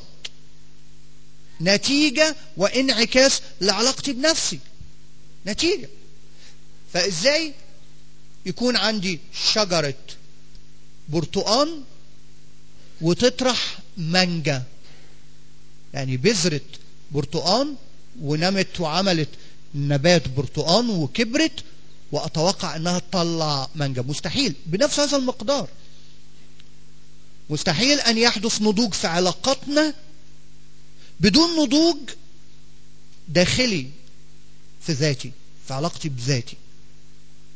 Speaker 1: نتيجه وانعكاس لعلاقتي بنفسي نتيجه فازاي يكون عندي شجره برتقان وتطرح مانجا يعني بذرة برتقان ونمت وعملت نبات برتقان وكبرت وأتوقع أنها تطلع مانجا مستحيل بنفس هذا المقدار مستحيل أن يحدث نضوج في علاقاتنا بدون نضوج داخلي في ذاتي في علاقتي بذاتي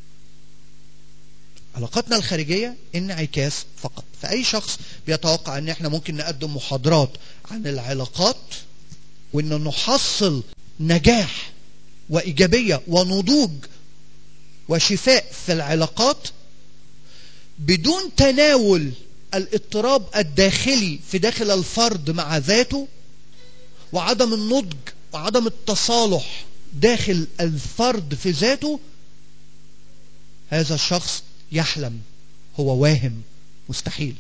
Speaker 1: علاقاتنا الخارجية انعكاس فقط فأي شخص بيتوقع ان احنا ممكن نقدم محاضرات عن العلاقات وان نحصل نجاح وإيجابية ونضوج وشفاء في العلاقات بدون تناول الاضطراب الداخلي في داخل الفرد مع ذاته وعدم النضج وعدم التصالح داخل الفرد في ذاته هذا الشخص يحلم هو واهم مستحيل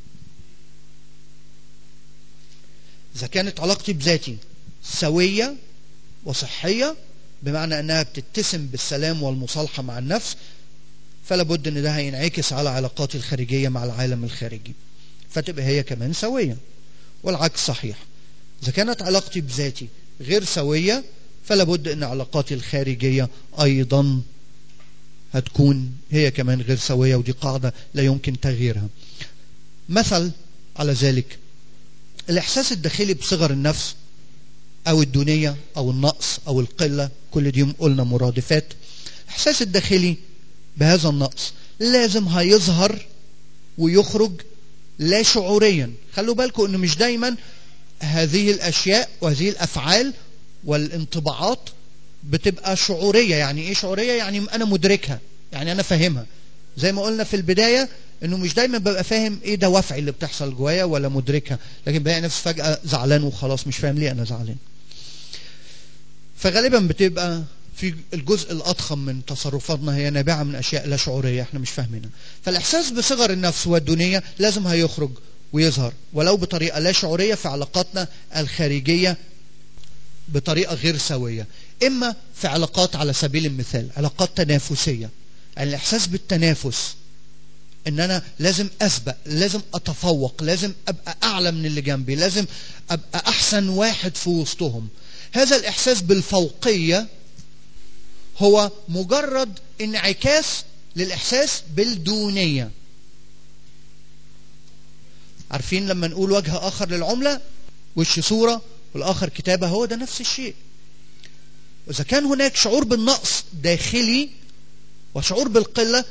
Speaker 1: إذا كانت علاقتي بذاتي سوية وصحية بمعنى أنها بتتسم بالسلام والمصالحة مع النفس فلا بد أن ده هينعكس على علاقاتي الخارجية مع العالم الخارجي فتبقى هي كمان سوية والعكس صحيح إذا كانت علاقتي بذاتي غير سوية فلا بد أن علاقاتي الخارجية أيضا هتكون هي كمان غير سوية ودي قاعدة لا يمكن تغييرها مثل على ذلك الإحساس الداخلي بصغر النفس أو الدونية أو النقص أو القلة كل دي قلنا مرادفات الإحساس الداخلي بهذا النقص لازم هيظهر ويخرج لا شعوريا خلوا بالكم انه مش دايما هذه الاشياء وهذه الافعال والانطباعات بتبقى شعورية يعني ايه شعورية يعني انا مدركها يعني انا فاهمها زي ما قلنا في البداية انه مش دايما ببقى فاهم ايه دوافعي اللي بتحصل جوايا ولا مدركها لكن بلاقي نفسي فجأة زعلان وخلاص مش فاهم ليه انا زعلان فغالبا بتبقى في الجزء الأضخم من تصرفاتنا هي نابعة من أشياء لا شعورية احنا مش فاهمينها فالإحساس بصغر النفس والدونية لازم هيخرج ويظهر ولو بطريقة لا شعورية في علاقاتنا الخارجية بطريقة غير سوية إما في علاقات على سبيل المثال علاقات تنافسية يعني الإحساس بالتنافس ان انا لازم اسبق لازم اتفوق لازم ابقى اعلى من اللي جنبي لازم ابقى احسن واحد في وسطهم هذا الاحساس بالفوقيه هو مجرد انعكاس للاحساس بالدونيه عارفين لما نقول وجه اخر للعمله وش صوره والاخر كتابه هو ده نفس الشيء اذا كان هناك شعور بالنقص داخلي وشعور بالقله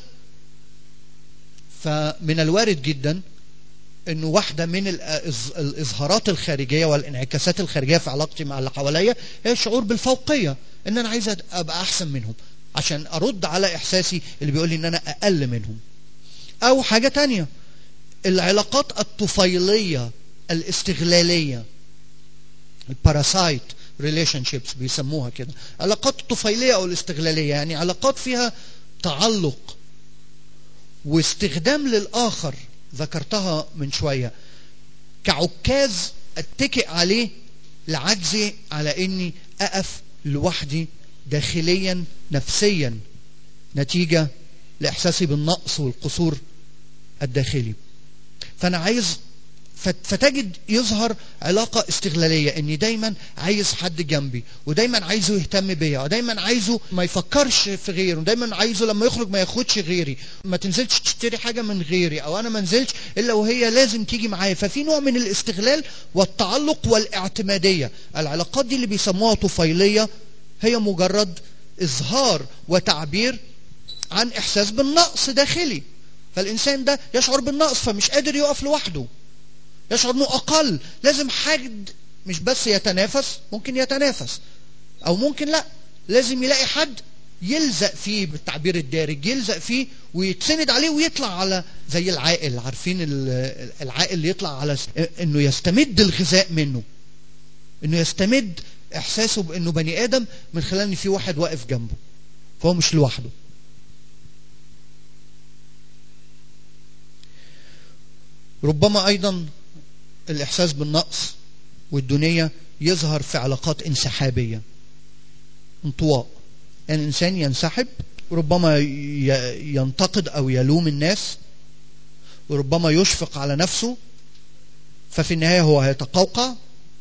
Speaker 1: فمن الوارد جدا انه واحدة من الاظهارات الخارجية والانعكاسات الخارجية في علاقتي مع اللي حواليا هي الشعور بالفوقية ان انا عايز ابقى احسن منهم عشان ارد على احساسي اللي بيقول لي ان انا اقل منهم او حاجة تانية العلاقات الطفيلية الاستغلالية الباراسايت ريليشن شيبس بيسموها كده علاقات الطفيلية او الاستغلالية يعني علاقات فيها تعلق واستخدام للآخر ذكرتها من شوية كعكاز اتكئ عليه لعجزي على اني اقف لوحدي داخليا نفسيا نتيجة لاحساسي بالنقص والقصور الداخلي فانا عايز فتجد يظهر علاقة استغلالية اني دايما عايز حد جنبي ودايما عايزه يهتم بيا ودايما عايزه ما يفكرش في غيره ودايما عايزه لما يخرج ما ياخدش غيري ما تنزلش تشتري حاجة من غيري او انا ما انزلش الا وهي لازم تيجي معايا ففي نوع من الاستغلال والتعلق والاعتمادية العلاقات دي اللي بيسموها طفيلية هي مجرد اظهار وتعبير عن احساس بالنقص داخلي فالانسان ده يشعر بالنقص فمش قادر يقف لوحده يشعر انه اقل لازم حد مش بس يتنافس ممكن يتنافس او ممكن لا لازم يلاقي حد يلزق فيه بالتعبير الدارج يلزق فيه ويتسند عليه ويطلع على زي العائل عارفين العائل اللي يطلع على انه يستمد الغذاء منه انه يستمد احساسه بانه بني ادم من خلال ان في واحد واقف جنبه فهو مش لوحده ربما ايضا الإحساس بالنقص والدنيا يظهر في علاقات انسحابية انطواء يعني الإنسان ينسحب ربما ينتقد أو يلوم الناس وربما يشفق على نفسه ففي النهاية هو هيتقوقع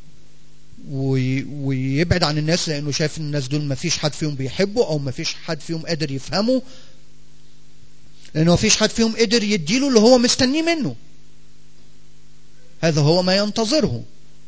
Speaker 1: ويبعد عن الناس لأنه شايف ان الناس دول ما فيش حد فيهم بيحبه أو ما فيش حد فيهم قادر يفهمه لأنه ما فيش حد فيهم قدر يديله اللي هو مستنيه منه هذا هو ما ينتظره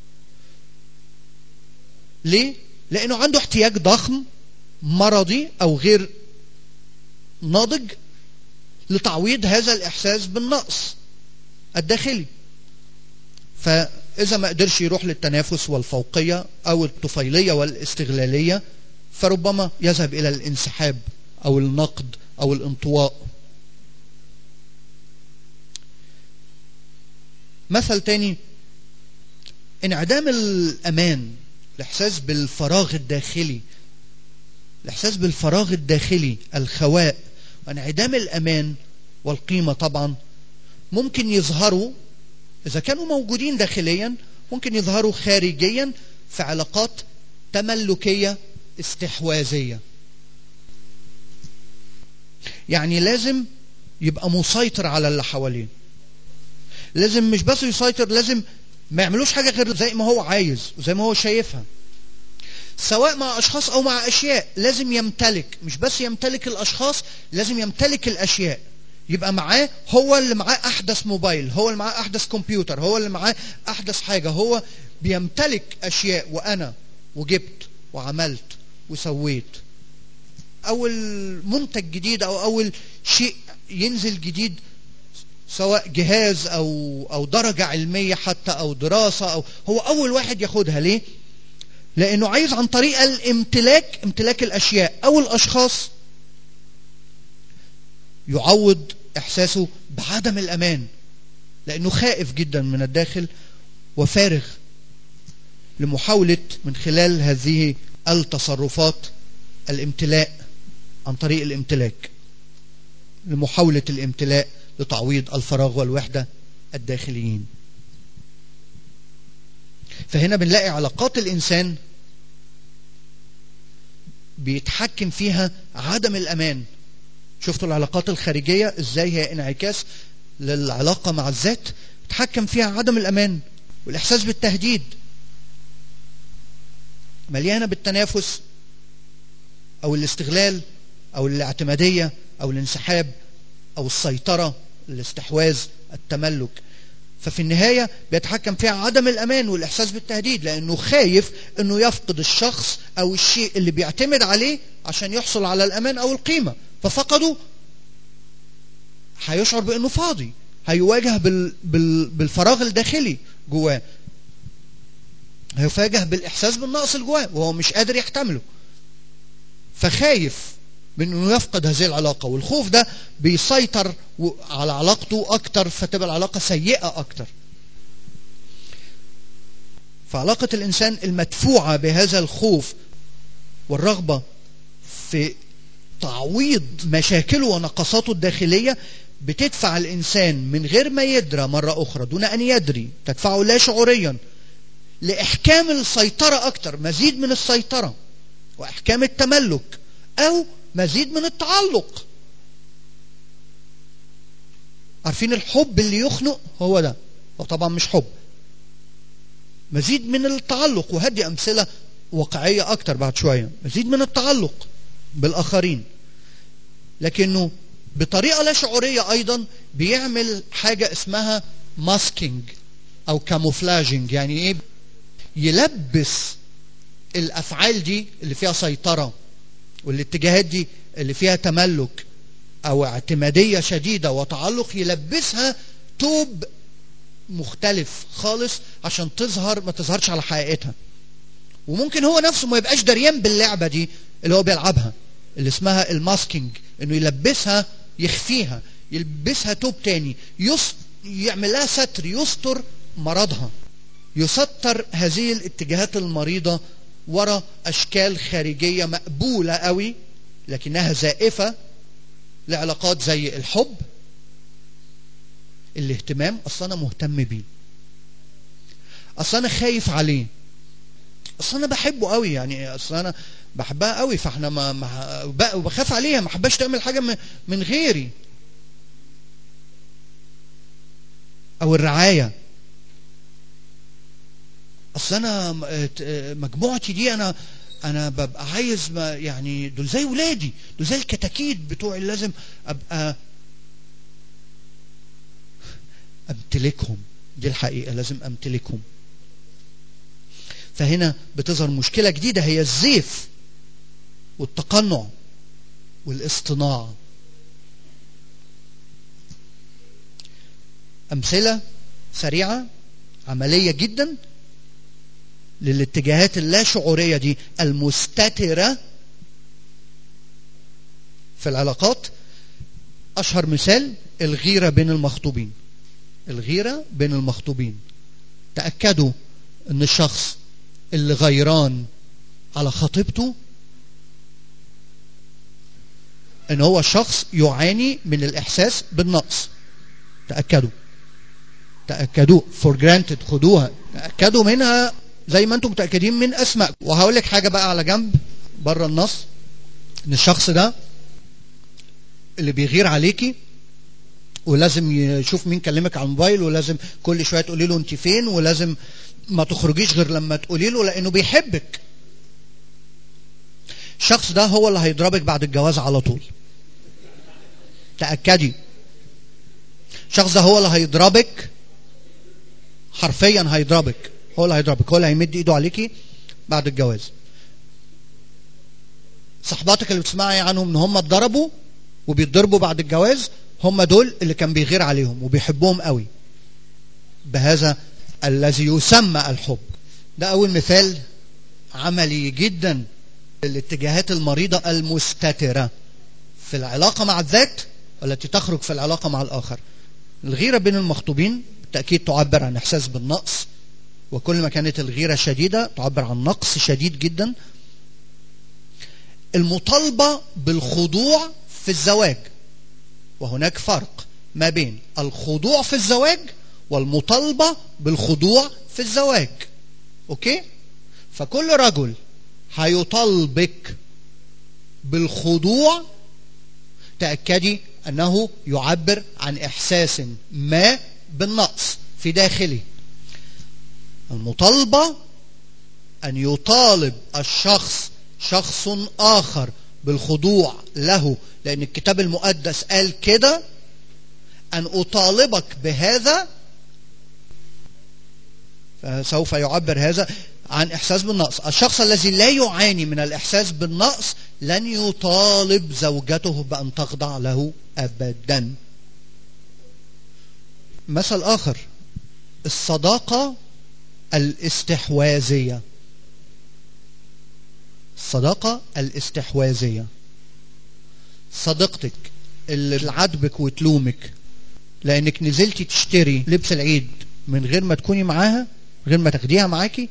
Speaker 1: ليه؟ لأنه عنده احتياج ضخم مرضي أو غير ناضج لتعويض هذا الإحساس بالنقص الداخلي فإذا ما قدرش يروح للتنافس والفوقية أو الطفيلية والاستغلالية فربما يذهب إلى الانسحاب أو النقد أو الانطواء مثل تاني انعدام الأمان الإحساس بالفراغ الداخلي الإحساس بالفراغ الداخلي الخواء وانعدام الأمان والقيمة طبعا ممكن يظهروا إذا كانوا موجودين داخليا ممكن يظهروا خارجيا في علاقات تملكية استحواذية يعني لازم يبقى مسيطر على اللي حواليه لازم مش بس يسيطر لازم ما يعملوش حاجة غير زي ما هو عايز وزي ما هو شايفها سواء مع أشخاص أو مع أشياء لازم يمتلك مش بس يمتلك الأشخاص لازم يمتلك الأشياء يبقى معاه هو اللي معاه أحدث موبايل هو اللي معاه أحدث كمبيوتر هو اللي معاه أحدث حاجة هو بيمتلك أشياء وأنا وجبت وعملت وسويت أول منتج جديد أو أول شيء ينزل جديد سواء جهاز أو أو درجة علمية حتى أو دراسة أو هو أول واحد ياخدها ليه؟ لأنه عايز عن طريق الامتلاك امتلاك الأشياء أو الأشخاص يعوض إحساسه بعدم الأمان لأنه خائف جدا من الداخل وفارغ لمحاولة من خلال هذه التصرفات الامتلاء عن طريق الامتلاك لمحاولة الامتلاء لتعويض الفراغ والوحدة الداخليين فهنا بنلاقي علاقات الإنسان بيتحكم فيها عدم الأمان شفتوا العلاقات الخارجية ازاي هي انعكاس للعلاقة مع الذات تحكم فيها عدم الأمان والإحساس بالتهديد مليانة بالتنافس أو الاستغلال أو الاعتمادية أو الانسحاب أو السيطرة الاستحواذ التملك ففي النهاية بيتحكم فيها عدم الأمان والإحساس بالتهديد لأنه خايف أنه يفقد الشخص أو الشيء اللي بيعتمد عليه عشان يحصل على الأمان أو القيمة ففقده هيشعر بأنه فاضي هيواجه بال... بال... بالفراغ الداخلي جواه هيفاجه بالإحساس بالنقص اللي جواه وهو مش قادر يحتمله فخايف من انه يفقد هذه العلاقه والخوف ده بيسيطر على علاقته اكتر فتبقى العلاقه سيئه اكتر فعلاقه الانسان المدفوعه بهذا الخوف والرغبه في تعويض مشاكله ونقصاته الداخليه بتدفع الانسان من غير ما يدرى مره اخرى دون ان يدري تدفعه لا شعوريا لاحكام السيطره اكتر مزيد من السيطره واحكام التملك او مزيد من التعلق عارفين الحب اللي يخنق هو ده هو طبعا مش حب مزيد من التعلق وهدي امثله واقعيه اكتر بعد شويه مزيد من التعلق بالاخرين لكنه بطريقه لا شعوريه ايضا بيعمل حاجه اسمها ماسكينج او كاموفلاجنج يعني ايه يلبس الافعال دي اللي فيها سيطره والاتجاهات دي اللي فيها تملك او اعتماديه شديده وتعلق يلبسها توب مختلف خالص عشان تظهر ما تظهرش على حقيقتها وممكن هو نفسه ما يبقاش دريان باللعبه دي اللي هو بيلعبها اللي اسمها الماسكينج انه يلبسها يخفيها يلبسها توب تاني يص... يعمل لها ستر يستر مرضها يستر هذه الاتجاهات المريضه ورا اشكال خارجيه مقبوله قوي لكنها زائفه لعلاقات زي الحب الاهتمام اصل انا مهتم بيه اصل انا خايف عليه اصل انا بحبه قوي يعني اصل انا بحبها قوي فاحنا ما, ما وبخاف عليها ما حباش تعمل حاجه من غيري او الرعايه اصل انا مجموعتي دي انا انا ببقى عايز ما يعني دول زي ولادي دول زي الكتاكيت بتوعي لازم ابقى امتلكهم دي الحقيقه لازم امتلكهم فهنا بتظهر مشكله جديده هي الزيف والتقنع والاصطناع أمثلة سريعة عملية جدا للاتجاهات اللا شعورية دي المستترة في العلاقات أشهر مثال الغيرة بين المخطوبين الغيرة بين المخطوبين تأكدوا أن الشخص اللي غيران على خطيبته ان هو شخص يعاني من الاحساس بالنقص تاكدوا تاكدوا فور جرانتد خدوها تاكدوا منها زي ما انتم متاكدين من اسماء وهقول لك حاجه بقى على جنب بره النص ان الشخص ده اللي بيغير عليكي ولازم يشوف مين كلمك على الموبايل ولازم كل شويه تقولي له انت فين ولازم ما تخرجيش غير لما تقولي له لانه بيحبك الشخص ده هو اللي هيضربك بعد الجواز على طول تأكدي الشخص ده هو اللي هيضربك حرفيا هيضربك هو اللي هيضربك هو اللي هيمد ايده عليكي بعد الجواز صحباتك اللي بتسمعي عنهم ان هم اتضربوا وبيتضربوا بعد الجواز هم دول اللي كان بيغير عليهم وبيحبهم قوي بهذا الذي يسمى الحب ده اول مثال عملي جدا الاتجاهات المريضة المستترة في العلاقة مع الذات والتي تخرج في العلاقة مع الآخر الغيرة بين المخطوبين بالتأكيد تعبر عن إحساس بالنقص وكل ما كانت الغيرة شديدة تعبر عن نقص شديد جدا المطالبة بالخضوع في الزواج وهناك فرق ما بين الخضوع في الزواج والمطالبة بالخضوع في الزواج أوكي فكل رجل هيطالبك بالخضوع تأكدي أنه يعبر عن إحساس ما بالنقص في داخله المطالبة أن يطالب الشخص شخص آخر بالخضوع له لأن الكتاب المقدس قال كده أن أطالبك بهذا فسوف يعبر هذا عن إحساس بالنقص الشخص الذي لا يعاني من الإحساس بالنقص لن يطالب زوجته بأن تخضع له أبدا مثل آخر الصداقة الاستحواذية الصداقة الاستحواذية صديقتك اللي عاتبك وتلومك لانك نزلتي تشتري لبس العيد من غير ما تكوني معاها غير ما تاخديها معاكي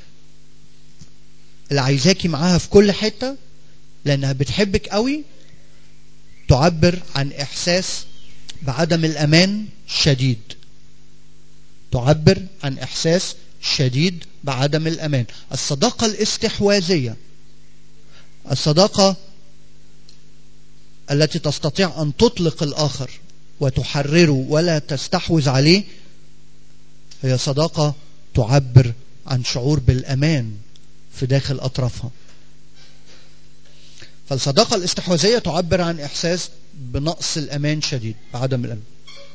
Speaker 1: اللي عايزاكي معاها في كل حتة لانها بتحبك قوي تعبر عن احساس بعدم الامان شديد تعبر عن احساس شديد بعدم الامان الصداقة الاستحواذية الصداقة التي تستطيع ان تطلق الاخر وتحرره ولا تستحوذ عليه هي صداقة تعبر عن شعور بالامان في داخل اطرافها فالصداقة الاستحواذية تعبر عن احساس بنقص الامان شديد بعدم الامان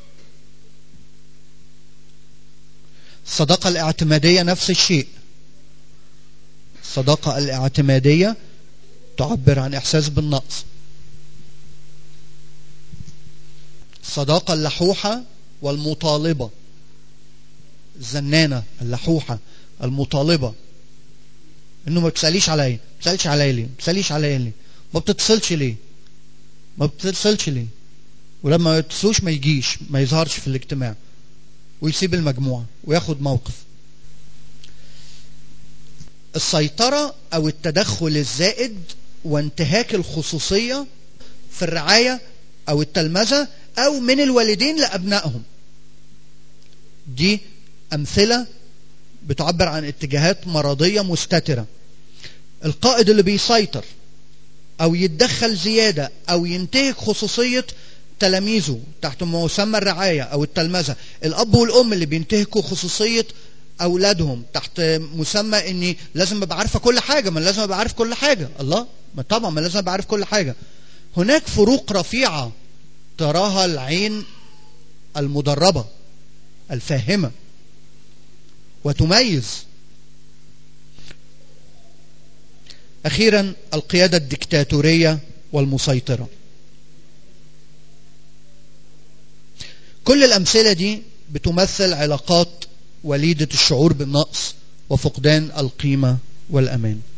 Speaker 1: الصداقة الاعتمادية نفس الشيء الصداقة الاعتمادية تعبر عن احساس بالنقص الصداقة اللحوحة والمطالبة الزنانة اللحوحة المطالبة انه ما بتسأليش عليا ما بتسألش عليا ليه ما بتسأليش عليا ليه ما بتتصلش ليه ما بتتصلش ليه ولما ما يتصلوش ما يجيش ما يظهرش في الاجتماع ويسيب المجموعة وياخد موقف السيطرة او التدخل الزائد وانتهاك الخصوصية في الرعاية او التلمذة او من الوالدين لابنائهم دي امثله بتعبر عن اتجاهات مرضيه مستتره القائد اللي بيسيطر او يتدخل زياده او ينتهك خصوصيه تلاميذه تحت مسمى الرعايه او التلمذه الاب والام اللي بينتهكوا خصوصيه اولادهم تحت مسمى اني لازم ابقى عارفه كل حاجه ما لازم ابقى عارف كل حاجه الله ما طبعا ما لازم ابقى عارف كل حاجه هناك فروق رفيعه تراها العين المدربة الفاهمة وتميز أخيرا القيادة الدكتاتورية والمسيطرة كل الأمثلة دي بتمثل علاقات وليدة الشعور بالنقص وفقدان القيمة والأمان